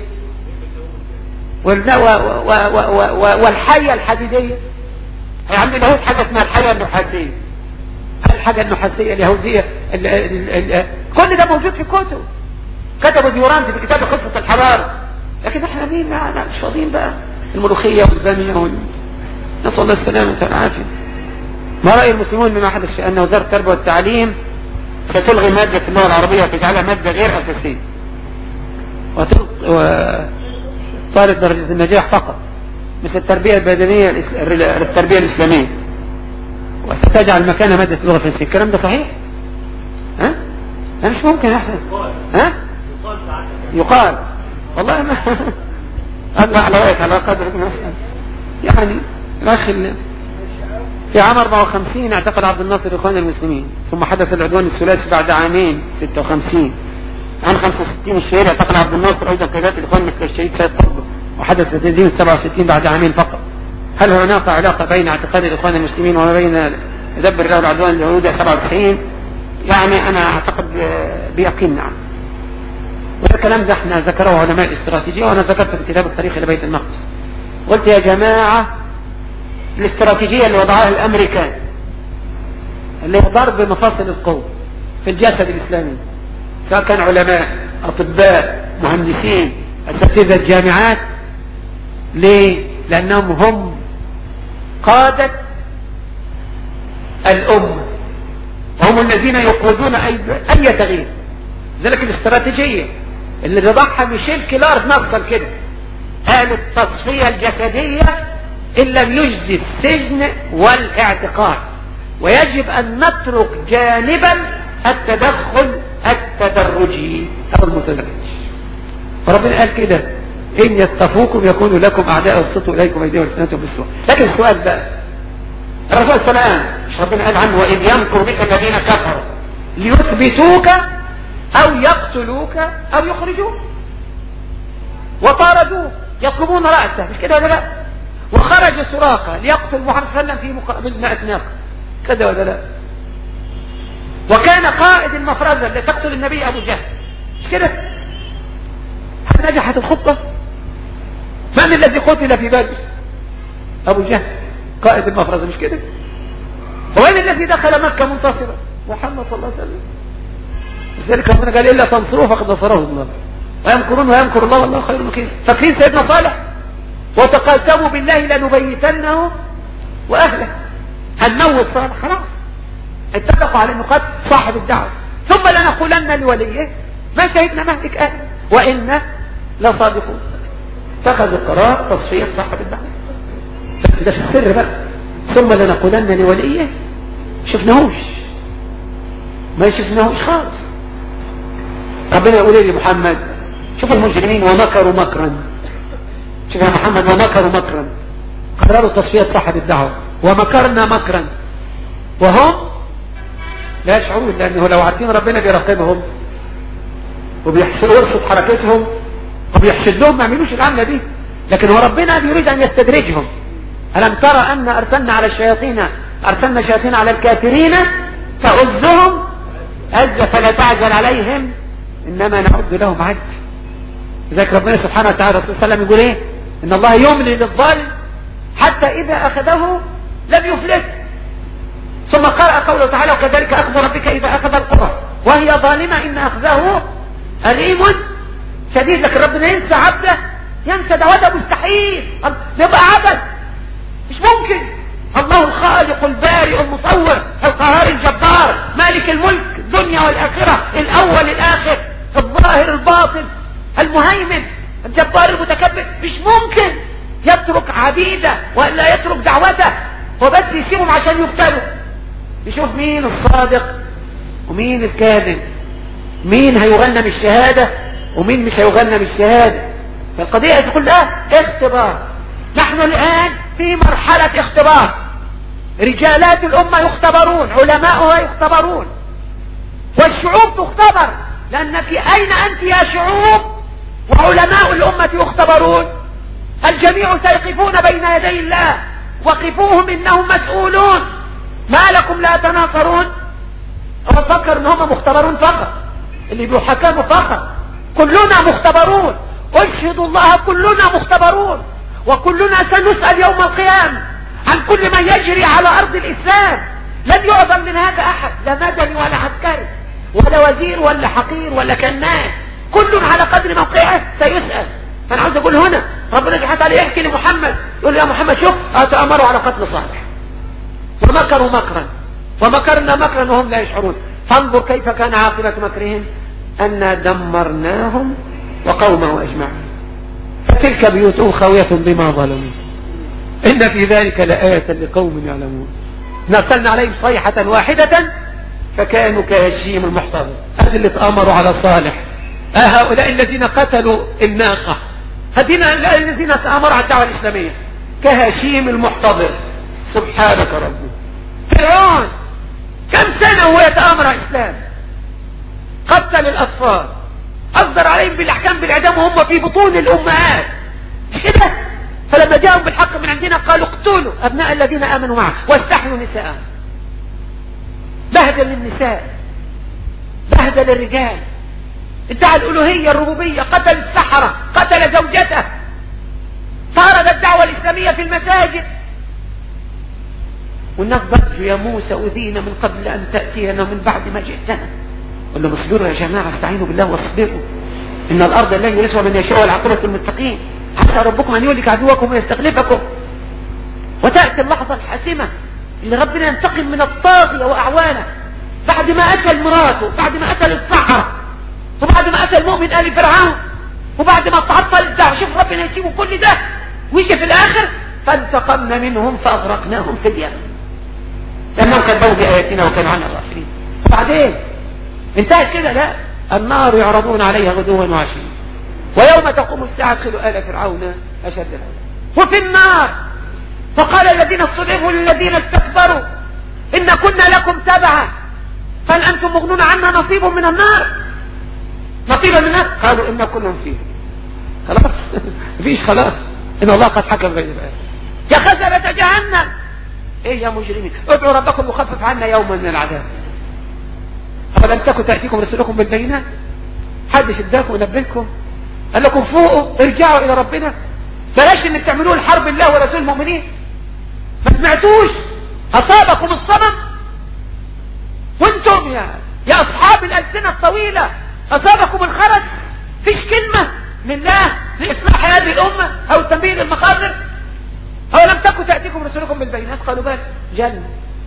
Speaker 1: والحية الحديدية هي عند اليهود حاجة اسمها الحية النحاسية الحاجة النحاسية اليهودية ال ال ال كل ده موجود في كتب كتبوا ديورانتي في كتاب قصة الحضارة لكن احنا مين معنا مش فاضيين بقى الملوخية والبامية وال... نسأل الله السلامة والعافية ما رأي المسلمون بما حدث في أن وزارة التربية والتعليم ستلغي مادة في اللغة العربية وتجعلها مادة غير أساسية وطالب درجة النجاح فقط مثل التربية البدنية التربية الإسلامية وستجعل مكانها مادة اللغة الفرنسية الكلام ده صحيح؟ ها؟ ها مش ممكن أحسن ها؟ يقال والله ما الله على رأيك على قدر يعني الأخ في عام 54 اعتقد عبد الناصر إخوان المسلمين ثم حدث العدوان الثلاثي بعد عامين 56 عام 65 الشهير اعتقد عبد الناصر أيضا قيادات الإخوان مثل الشهيد سيد قطب وحدث تنزيل 67 بعد عامين فقط هل هناك علاقة بين اعتقاد الإخوان المسلمين وما بين يدبر له العدوان اليهودي 97 يعني أنا أعتقد بيقين نعم والكلام ده احنا ذكره علماء الاستراتيجية وأنا ذكرت في كتاب التاريخ لبيت المقدس قلت يا جماعة الاستراتيجية اللي وضعها الامريكان اللي هي ضرب مفاصل القوة في الجسد الاسلامي سواء كان علماء اطباء مهندسين اساتذة الجامعات ليه لانهم هم قادة الامة وهم الذين يقودون اي, أي تغيير ذلك الاستراتيجية اللي وضعها ميشيل كيلار نصا كده قال التصفية الجسدية إن لم يجزي السجن والاعتقال ويجب أن نترك جانبا التدخل التدرجي أو المتدرج فربنا قال كده إن يستفوكم يكونوا لكم أعداء وابسطوا إليكم أيديهم وألسنتهم بالسوء لكن السؤال بقى الرسول صلى الله عليه وسلم مش ربنا قال عنه وإذ يمكر بك الذين كفروا ليثبتوك أو يقتلوك أو يخرجوك وطاردوك يطلبون رأسه مش كده ولا لا وخرج سراقة ليقتل محمد صلى الله عليه وسلم في مقابل مائة ناقة كذا ولا لا وكان قائد المفرزة اللي تقتل النبي أبو جهل مش كده هل نجحت الخطة من الذي قتل في بدر أبو جهل قائد المفرزة مش كده وين الذي دخل مكة منتصرا محمد صلى الله عليه وسلم لذلك ربنا قال إلا تنصروه فقد نصره الله ويمكرون ويمكر الله والله خير المكين فاكرين سيدنا صالح وتقاسموا بالله لنبيتنه واهله هنموت صالح خلاص اتفقوا على انه صاحب الدعوه ثم لنقولن لوليه ما شهدنا مهلك اهله وإنا لصادقون اتخذوا قرار تصفية صاحب الدعوه بس ده في السر بقى ثم لنقولن لوليه شفناهوش ما شفناهوش خالص ربنا يقول لي محمد شوف المجرمين ومكروا مكرا شوف يا محمد ومكروا مكرا قرروا تصفية صاحب الدعوة ومكرنا مكرا وهم لا يشعرون لأنه لو عارفين ربنا بيراقبهم وبيرصد حركتهم وبيحسد لهم ما يعملوش العملة دي لكن هو ربنا بيريد أن يستدرجهم ألم ترى أن أرسلنا على الشياطين أرسلنا الشياطين على الكافرين فعزهم عز فلا تعجل عليهم إنما نعد لهم عد لذلك ربنا سبحانه وتعالى صلى الله عليه وسلم يقول ايه ان الله يملي للظالم حتى اذا اخذه لم يفلت ثم قرأ قوله تعالى وكذلك اخذ ربك اذا اخذ القرى وهي ظالمة إن أخذه أليم شديد لكن ربنا ينسى عبده ينسى ده مستحيل يبقى عبد مش ممكن الله الخالق البارئ المصور القهار الجبار مالك الملك الدنيا والآخرة الأول الآخر الظاهر الباطن المهيمن الجبار المتكبر مش ممكن يترك عبيده ولا يترك دعوته وبس يسيبهم عشان يقتلوا يشوف مين الصادق ومين الكاذب مين هيغنم الشهادة ومين مش هيغنم الشهادة فالقضية كلها اختبار نحن الآن في مرحلة اختبار رجالات الأمة يختبرون علماؤها يختبرون والشعوب تختبر لأنك أين أنت يا شعوب وعلماء الأمة يختبرون الجميع سيقفون بين يدي الله وقفوهم إنهم مسؤولون ما لكم لا تناصرون هو فكر ان هم مختبرون فقط اللي بيحكموا فقط كلنا مختبرون اشهد الله كلنا مختبرون وكلنا سنسأل يوم القيامة عن كل ما يجري على ارض الاسلام لن يعظم من هذا احد لا مدني ولا عسكري ولا وزير ولا حقير ولا كناس كل على قدر موقعه سيسأل فانا عاوز اقول هنا ربنا سبحانه وتعالى يحكي لمحمد يقول يا محمد شوف اتأمروا على قتل صالح ومكروا مكرا ومكرنا مكرا وهم لا يشعرون فانظر كيف كان عاقبة مكرهم أنا دمرناهم وقومه أجمعين فتلك بيوتهم خاوية بما ظلموا إن في ذلك لآية لقوم يعلمون نرسلنا عليهم صيحة واحدة فكانوا كهشيم المحتضر هذه اللي تأمروا على صالح هؤلاء الذين قتلوا الناقة هؤلاء الذين تأمروا على الدعوة الإسلامية كهشيم المحتضر سبحانك ربي فرعون كم سنة وهو يتآمر على الإسلام قتل الأطفال أصدر عليهم بالأحكام بالإعدام وهم في بطون الأمهات كده فلما جاءهم بالحق من عندنا قالوا اقتلوا أبناء الذين آمنوا معه واستحيوا نساءهم بهدل النساء بهدل الرجال ادعى الألوهية الربوبية قتل السحرة قتل زوجته طارد الدعوة الإسلامية في المساجد والناس ضجوا يا موسى أذينا من قبل أن تأتينا من بعد ما جئتنا قل لهم اصبروا يا جماعة استعينوا بالله واصبروا إن الأرض الله يورثها من يشاء والعاقبة المتقين عسى ربكم أن يهلك عدوكم ويستخلفكم وتأتي اللحظة الحاسمة اللي ربنا ينتقم من الطاغية وأعوانه بعد ما أتى مراته بعد ما أتى السحرة وبعد ما أتى المؤمن آل فرعون وبعد ما تعطل الدعوة شوف ربنا يسيبه كل ده ويجي في الآخر فانتقمنا منهم فأغرقناهم في اليم لأنهم كذبوا بآياتنا وكانوا عنها غافلين وبعدين انتهت كده لا النار يعرضون عليها غدوا وعشيا ويوم تقوم الساعة ادخلوا آل فرعون أشد العذاب وفي النار فقال الذين استضعفوا للذين استكبروا إن كنا لكم تبعا فهل أنتم مغنون عنا نصيب من النار نصيبا من النار قالوا إن كلهم فيه خلاص مفيش خلاص إن الله قد حكم بين الآيات يا خزنة جهنم ايه يا مجرمين ادعوا ربكم يخفف عنا يوما من العذاب أولم تكن تأتيكم رسولكم بالبينات حد شداكم ونبهكم قال لكم فوقوا ارجعوا إلى ربنا بلاش انك تعملوا الحرب الله ورسول المؤمنين ما سمعتوش أصابكم الصمم وانتم يا يا أصحاب الألسنة الطويلة أصابكم الخرج فيش كلمة لله لإصلاح هذه الأمة أو تنبيه المقاصد أو لم تكن تأتيكم رسولكم بالبينات قالوا بل جل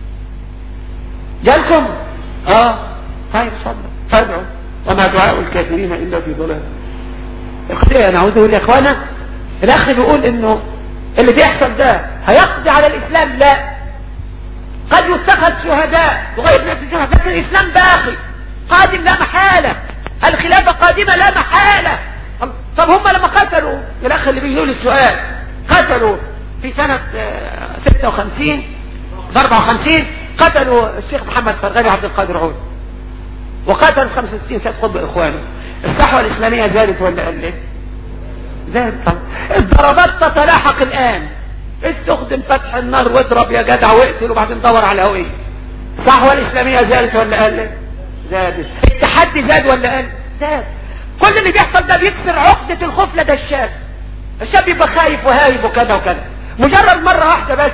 Speaker 1: جالكم اه طيب صدق فادعوا وما دعاء الكافرين إلا في ضلال القضية أنا عاوز أقول يا إخوانا الأخ بيقول إنه اللي بيحصل ده هيقضي على الإسلام لا قد يتخذ شهداء وغير ناس الشهداء لكن الإسلام باقي قادم لا محالة الخلافة قادمة لا محالة طب هم لما قتلوا الأخ اللي بيقول السؤال قتلوا في سنة 56 54 قتلوا الشيخ محمد فرغلي عبد القادر عود وقتلوا 65 سنة قطب إخوانه الصحوة الإسلامية زادت ولا قلت زادت طبعا الضربات تتلاحق الآن استخدم فتح النار واضرب يا جدع واقتل وبعدين دور على هوية الصحوة الإسلامية زادت ولا قلت زادت التحدي زاد ولا قل زاد كل اللي بيحصل ده بيكسر عقدة الخوف لدى الشاب الشاب يبقى خايف وهايب وكذا وكذا مجرد مرة واحدة بس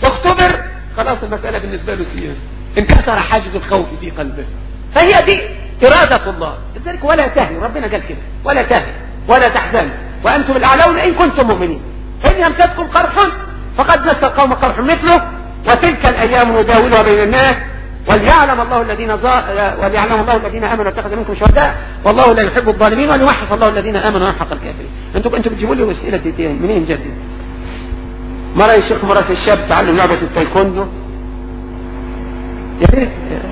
Speaker 1: واختبر خلاص المسألة بالنسبة له سيئة انكسر حاجز الخوف في قلبه فهي دي إرادة الله لذلك ولا تهنوا ربنا قال كده ولا تهنوا ولا تحزنوا وأنتم الأعلون إن كنتم مؤمنين إن يمسككم قرح فقد مس القوم قرح مثله وتلك الأيام نداولها بين الناس وليعلم الله الذين وليعلم الله الذين امنوا اتخذ منكم شهداء والله لا يحب الظالمين وليوحف الله الذين امنوا ويحق الكافرين انتم انتم بتجيبوا لي اسئله دي منين جد مرة يا شيخ مرة الشاب تعلم لعبة التايكوندو يا ريت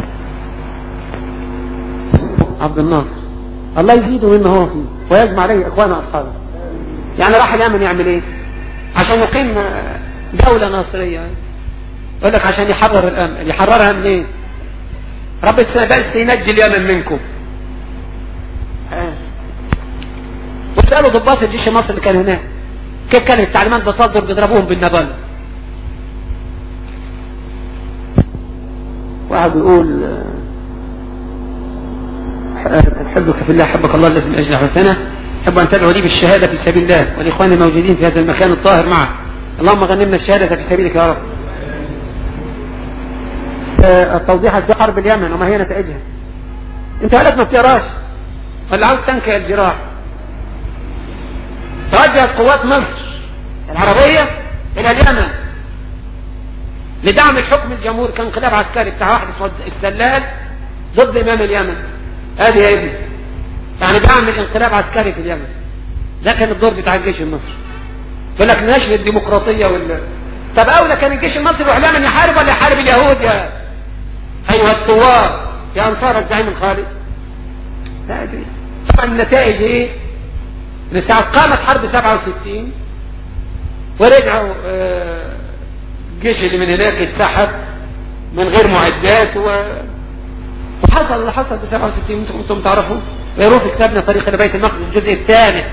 Speaker 1: عبد الناصر الله يزيده مما هو فيه ويجمع عليه اخوانه واصحابه يعني راح اليمن يعمل ايه عشان يقيم دولة ناصرية يقول لك عشان يحرر الامن يحررها منين إيه؟ رب بس ينجي اليمن منكم وسألوا ضباط الجيش المصري اللي كان هناك كيف كانت التعليمات بتصدر بيضربوهم بالنبل واحد يقول أحبك في الله أحبك الله الذي من أجل حسنة أحب أن تدعو لي بالشهادة في سبيل الله والإخوان الموجودين في هذا المكان الطاهر معه اللهم غنمنا الشهادة في سبيلك يا رب التوضيح في حرب اليمن وما هي نتائجها انت قالت ما بتقراش ولا عاوز تنكي الجراح توجهت قوات مصر العربية الى اليمن لدعم الحكم الجمهوري كان انقلاب عسكري بتاع واحد اسمه السلال ضد امام اليمن ادي يا ابني يعني دعم الانقلاب عسكري في اليمن ده كان الدور بتاع الجيش المصري يقول لك نشر الديمقراطيه وال طب اولى كان الجيش المصري يروح اليمن يحارب ولا يحارب اليهود يا ايها الثوار يا انصار الزعيم الخالد لا ادري طبعا النتائج ايه ان ساعه قامت حرب 67 ورجعوا الجيش اللي من هناك اتسحب من غير معدات و... وحصل اللي حصل في 67 انتم كنتم تعرفوا ويروح في كتابنا طريق الى بيت المقدس الجزء الثالث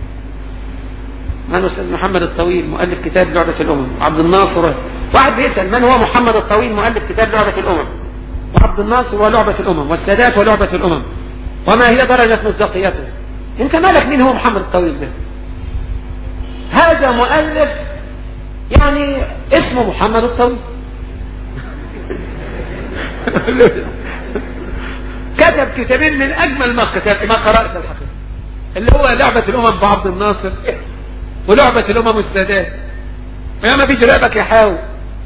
Speaker 1: من الاستاذ محمد الطويل مؤلف كتاب لعبة الامم وعبد الناصر واحد بيسأل من هو محمد الطويل مؤلف كتاب لعبة الامم وعبد الناصر ولعبة الامم والسادات ولعبة الامم وما هي درجة مصداقيته انت مالك مين هو محمد الطويل ده هذا مؤلف يعني اسمه محمد الطويل كتب كتابين من اجمل ما كتب ما قرات الحقيقه اللي هو لعبه الامم بعبد الناصر ولعبه الامم السادات يا ما فيش رقبك يحاول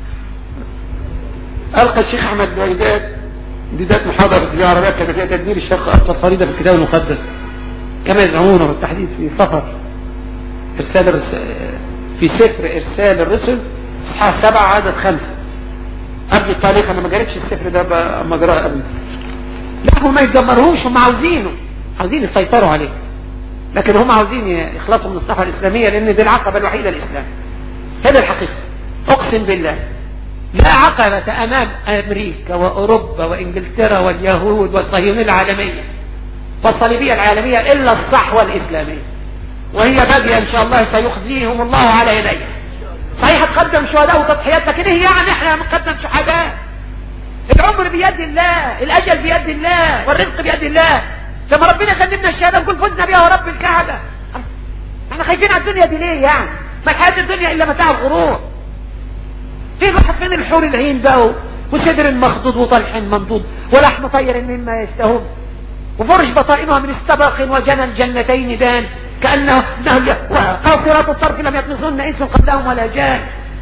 Speaker 1: القى الشيخ احمد بغداد بدايه محاضره في العربيه كان فيها تدبير الشرق الاقصى فريده في الكتاب المقدس كما يزعمون بالتحديد في سفر ارسال الرس... في سفر ارسال الرسل اصحاح سبعة عدد خمسة قبل التاريخ انا ما قريتش السفر ده اما اقراه قبل لا هم ما يتدمرهوش هم عاوزينه عاوزين يسيطروا عليه لكن هم عاوزين يخلصوا من الصحوة الإسلامية لأن دي العقبة الوحيدة للإسلام هذا الحقيقة أقسم بالله لا عقبة أمام أمريكا وأوروبا وإنجلترا واليهود والصهيونية العالمية والصليبية العالمية إلا الصحوة الإسلامية وهي بادية إن شاء الله سيخزيهم الله على يديه صحيح تقدم شهداء وتضحيات لكن إيه يعني إحنا نقدم شهداء العمر بيد الله الأجل بيد الله والرزق بيد الله لما ربنا سلمنا الشهادة نقول فزنا بها ورب الكعبة احنا خايفين على الدنيا دي ليه يعني ما الحياة الدنيا إلا متاع الغرور فين واحد فين الحور العين بقى وصدر مخضوض وطلح منضود ولحم طير مما يشتهون وفرش بطائنها من استبق وجنى الجنتين دان كأنه قاصرات الطرف لم يطمسن انس قبلهم ولا جان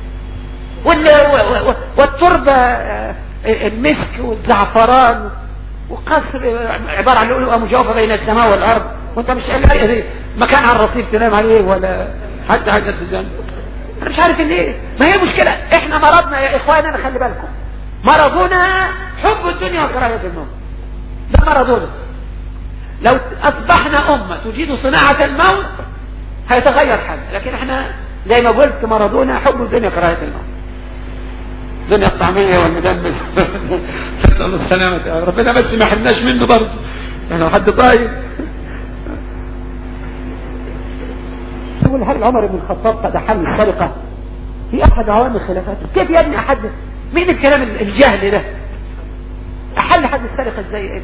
Speaker 1: والتربة المسك والزعفران وقصر عبارة عن لؤلؤة مجاوفة بين السماء والأرض وانت مش لاقي مكان على الرصيف تنام عليه ولا حتى حاجة الجنة انا مش عارف ليه ما هي مشكلة احنا مرضنا يا اخواننا خلي بالكم مرضنا حب الدنيا وكراهية الموت ده مرضنا لو اصبحنا امة تجيد صناعة الموت هيتغير حالنا لكن احنا زي ما قلت مرضنا حب الدنيا وكراهية الموت الدنيا الطعمية والمدمس نسأل الله السلامة يا ربنا بس ما حلناش منه برضه احنا حد طيب يقول هل عمر بن الخطاب قد حل السرقة في احد عوامل خلافاته كيف يا ابني احد مين الكلام الجهل ده احل حد السرقة ازاي ايه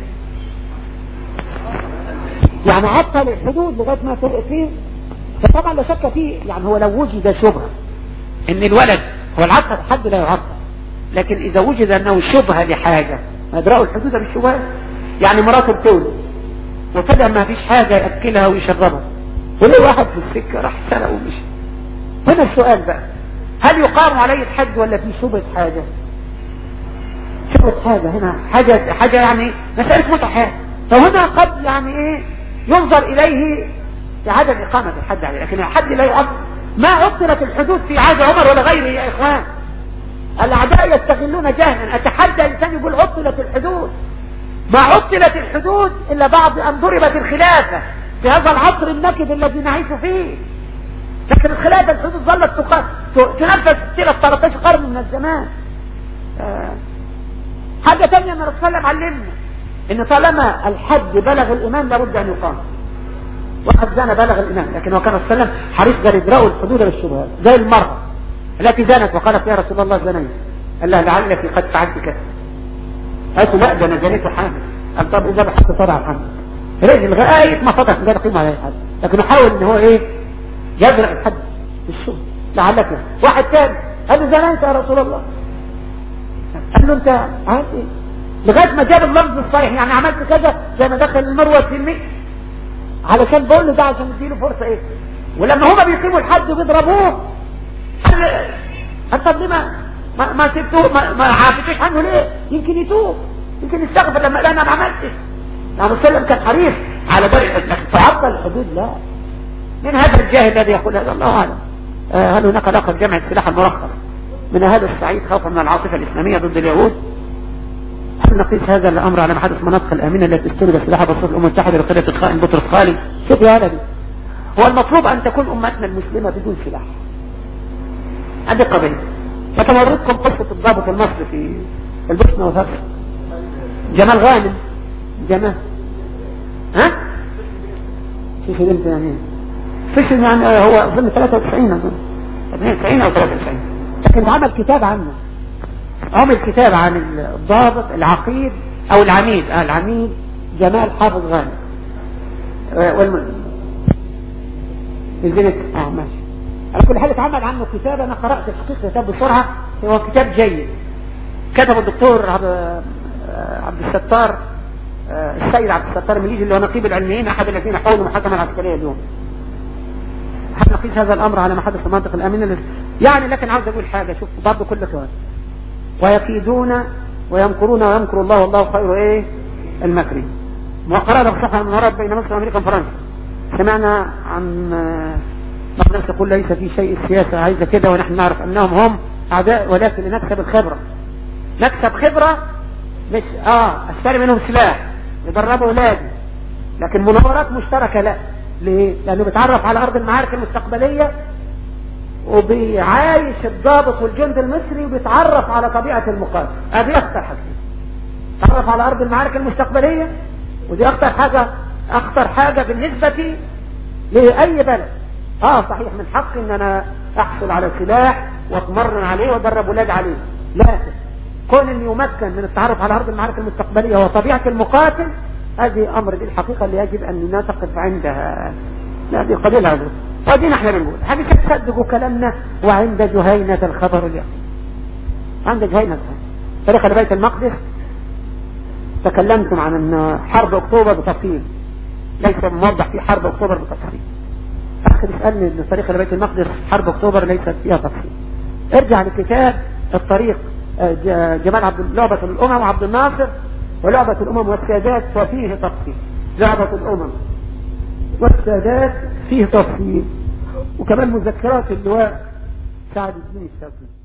Speaker 1: يعني عطل الحدود لغاية ما سرق فيه فطبعا لا شك فيه يعني هو لو وجد شبهة ان الولد هو العقد حد لا يعقد لكن اذا وجد انه شبهة لحاجة ما يدرأوا الحدود بالشبهات يعني مراته بتولد وطلع ما فيش حاجة يأكلها ويشربها وليه واحد في السكة راح سرق ومشي هنا السؤال بقى هل يقام عليه الحج ولا في شبهة حاجة شبهة حاجة هنا حاجة حاجة يعني مسألة متعة فهنا قد يعني ايه ينظر اليه في عدم اقامة الحد عليه لكن الحد لا يعد ما عطلت الحدود في عهد عمر ولا غيره يا اخوان الاعداء يستغلون جهلا اتحدى انسان يقول عطلت الحدود ما عطلت الحدود الا بعد ان ضربت الخلافة في هذا العصر النكد الذي نعيش فيه لكن الخلافة الحدود ظلت تنفذ سلسلة 13 قرن من الزمان آه. حاجة تانية ان الرسول صلى الله عليه وسلم علمنا ان طالما الحد بلغ الامام لابد ان يقام وقد زان بلغ الامام لكن هو كان صلى الله عليه وسلم حريص قال يدرأوا الحدود للشبهات زي المرأة التي زانت وقالت يا رسول الله زنيت قال لها لعلك قد فعلت كذا قالت لا ده انا زنيت حامل قال طب اذا بحثت صدع الحمل رجل لغايه ما فتح قال قيمه عليه الحد لكن حاول ان هو ايه يدرأ الحد في الشبه لعلك واحد ثاني قال زنيت يا رسول الله قال له انت عارف ايه لغايه ما جاب اللفظ الصحيح يعني عملت كذا زي ما دخل المروه في المئة علشان بقول له ده عشان نديله فرصه ايه ولما هما بيقيموا الحد وبيضربوه طب ليه ما ما, ما سبتوه ما, ما عافتوش عنه ليه يمكن يتوب يمكن يستغفر لما لا انا ما عملتش النبي صلى الله كان حريص على درجه لكن تعطل الحدود لا من هذا الجاهل الذي يقول هذا الله اعلم آه هل هناك علاقه بجمع السلاح المرخص من هذا السعيد خوفا من العاصفه الاسلاميه ضد اليهود هل نقيس هذا الامر على محادث المناطق الامنه التي استولد سلاح بصوت الامم المتحده لقريه الخائن بطرس خالي شوف يا ولدي هو المطلوب ان تكون امتنا المسلمه بدون سلاح هذه قضيه لكن اوريكم قصه الضابط المصري في البوسنه وفرس جمال غانم جمال ها في خدمت يعني فشل يعني هو اظن 93 اظن 92 او 93 لكن عمل كتاب عنه عمل كتاب عن الضابط العقيد او العميد آه العميد جمال حافظ غانم والم... الزنك اه ماشي على كل حال اتعمل عنه كتاب انا قرأت الحقيقة كتاب بسرعة هو كتاب جيد كتبه الدكتور عبد, عبد الستار السيد عبد الستار المليجي اللي هو نقيب العلميين احد الذين حولوا محاكمة العسكرية اليوم هل نقيس هذا الامر على ما حدث في المنطقة الامنة يعني لكن عاوز اقول حاجة شوف برضه كل كوان ويكيدون ويمكرون ويمكر الله والله خير ايه المكرين وقرأنا بصحة من هرب بين مصر وامريكا وفرنسا سمعنا عن مقدس يقول ليس في شيء السياسة عايزة كده ونحن نعرف انهم هم اعداء ولكن لنكسب الخبرة نكسب خبرة مش اه اشتري منهم سلاح يدربوا اولادي لكن مناورات مشتركة لا ليه لانه بيتعرف على ارض المعارك المستقبلية وبيعايش الضابط والجند المصري وبيتعرف على طبيعة المقاتل ادي اخطر حاجة تعرف على ارض المعارك المستقبلية ودي اخطر حاجة اخطر حاجة بالنسبة لأي بلد اه صحيح من حقي ان انا احصل على سلاح واتمرن عليه وادرب ولاد عليه لكن كون اني يمكن من التعرف على ارض المعارك المستقبلية وطبيعة المقاتل هذه امر دي الحقيقة اللي يجب ان نقف عندها لا دي قضية العذر ودينا احنا بنقول هذه تصدقوا كلامنا وعند جهينة الخبر اليوم عند جهينة تاريخ لبيت المقدس تكلمتم عن ان حرب اكتوبر بتفصيل ليس موضح في حرب اكتوبر بتفصيل اخر اسألني ان تاريخ لبيت المقدس حرب اكتوبر ليست فيها تفصيل ارجع لكتاب الطريق جمال عبد لعبة الامم وعبد الناصر ولعبة الامم والسادات وفيه تفصيل لعبة الامم والسادات فيه تفصيل وكمان مذكرات اللواء سعد الدين الشافعي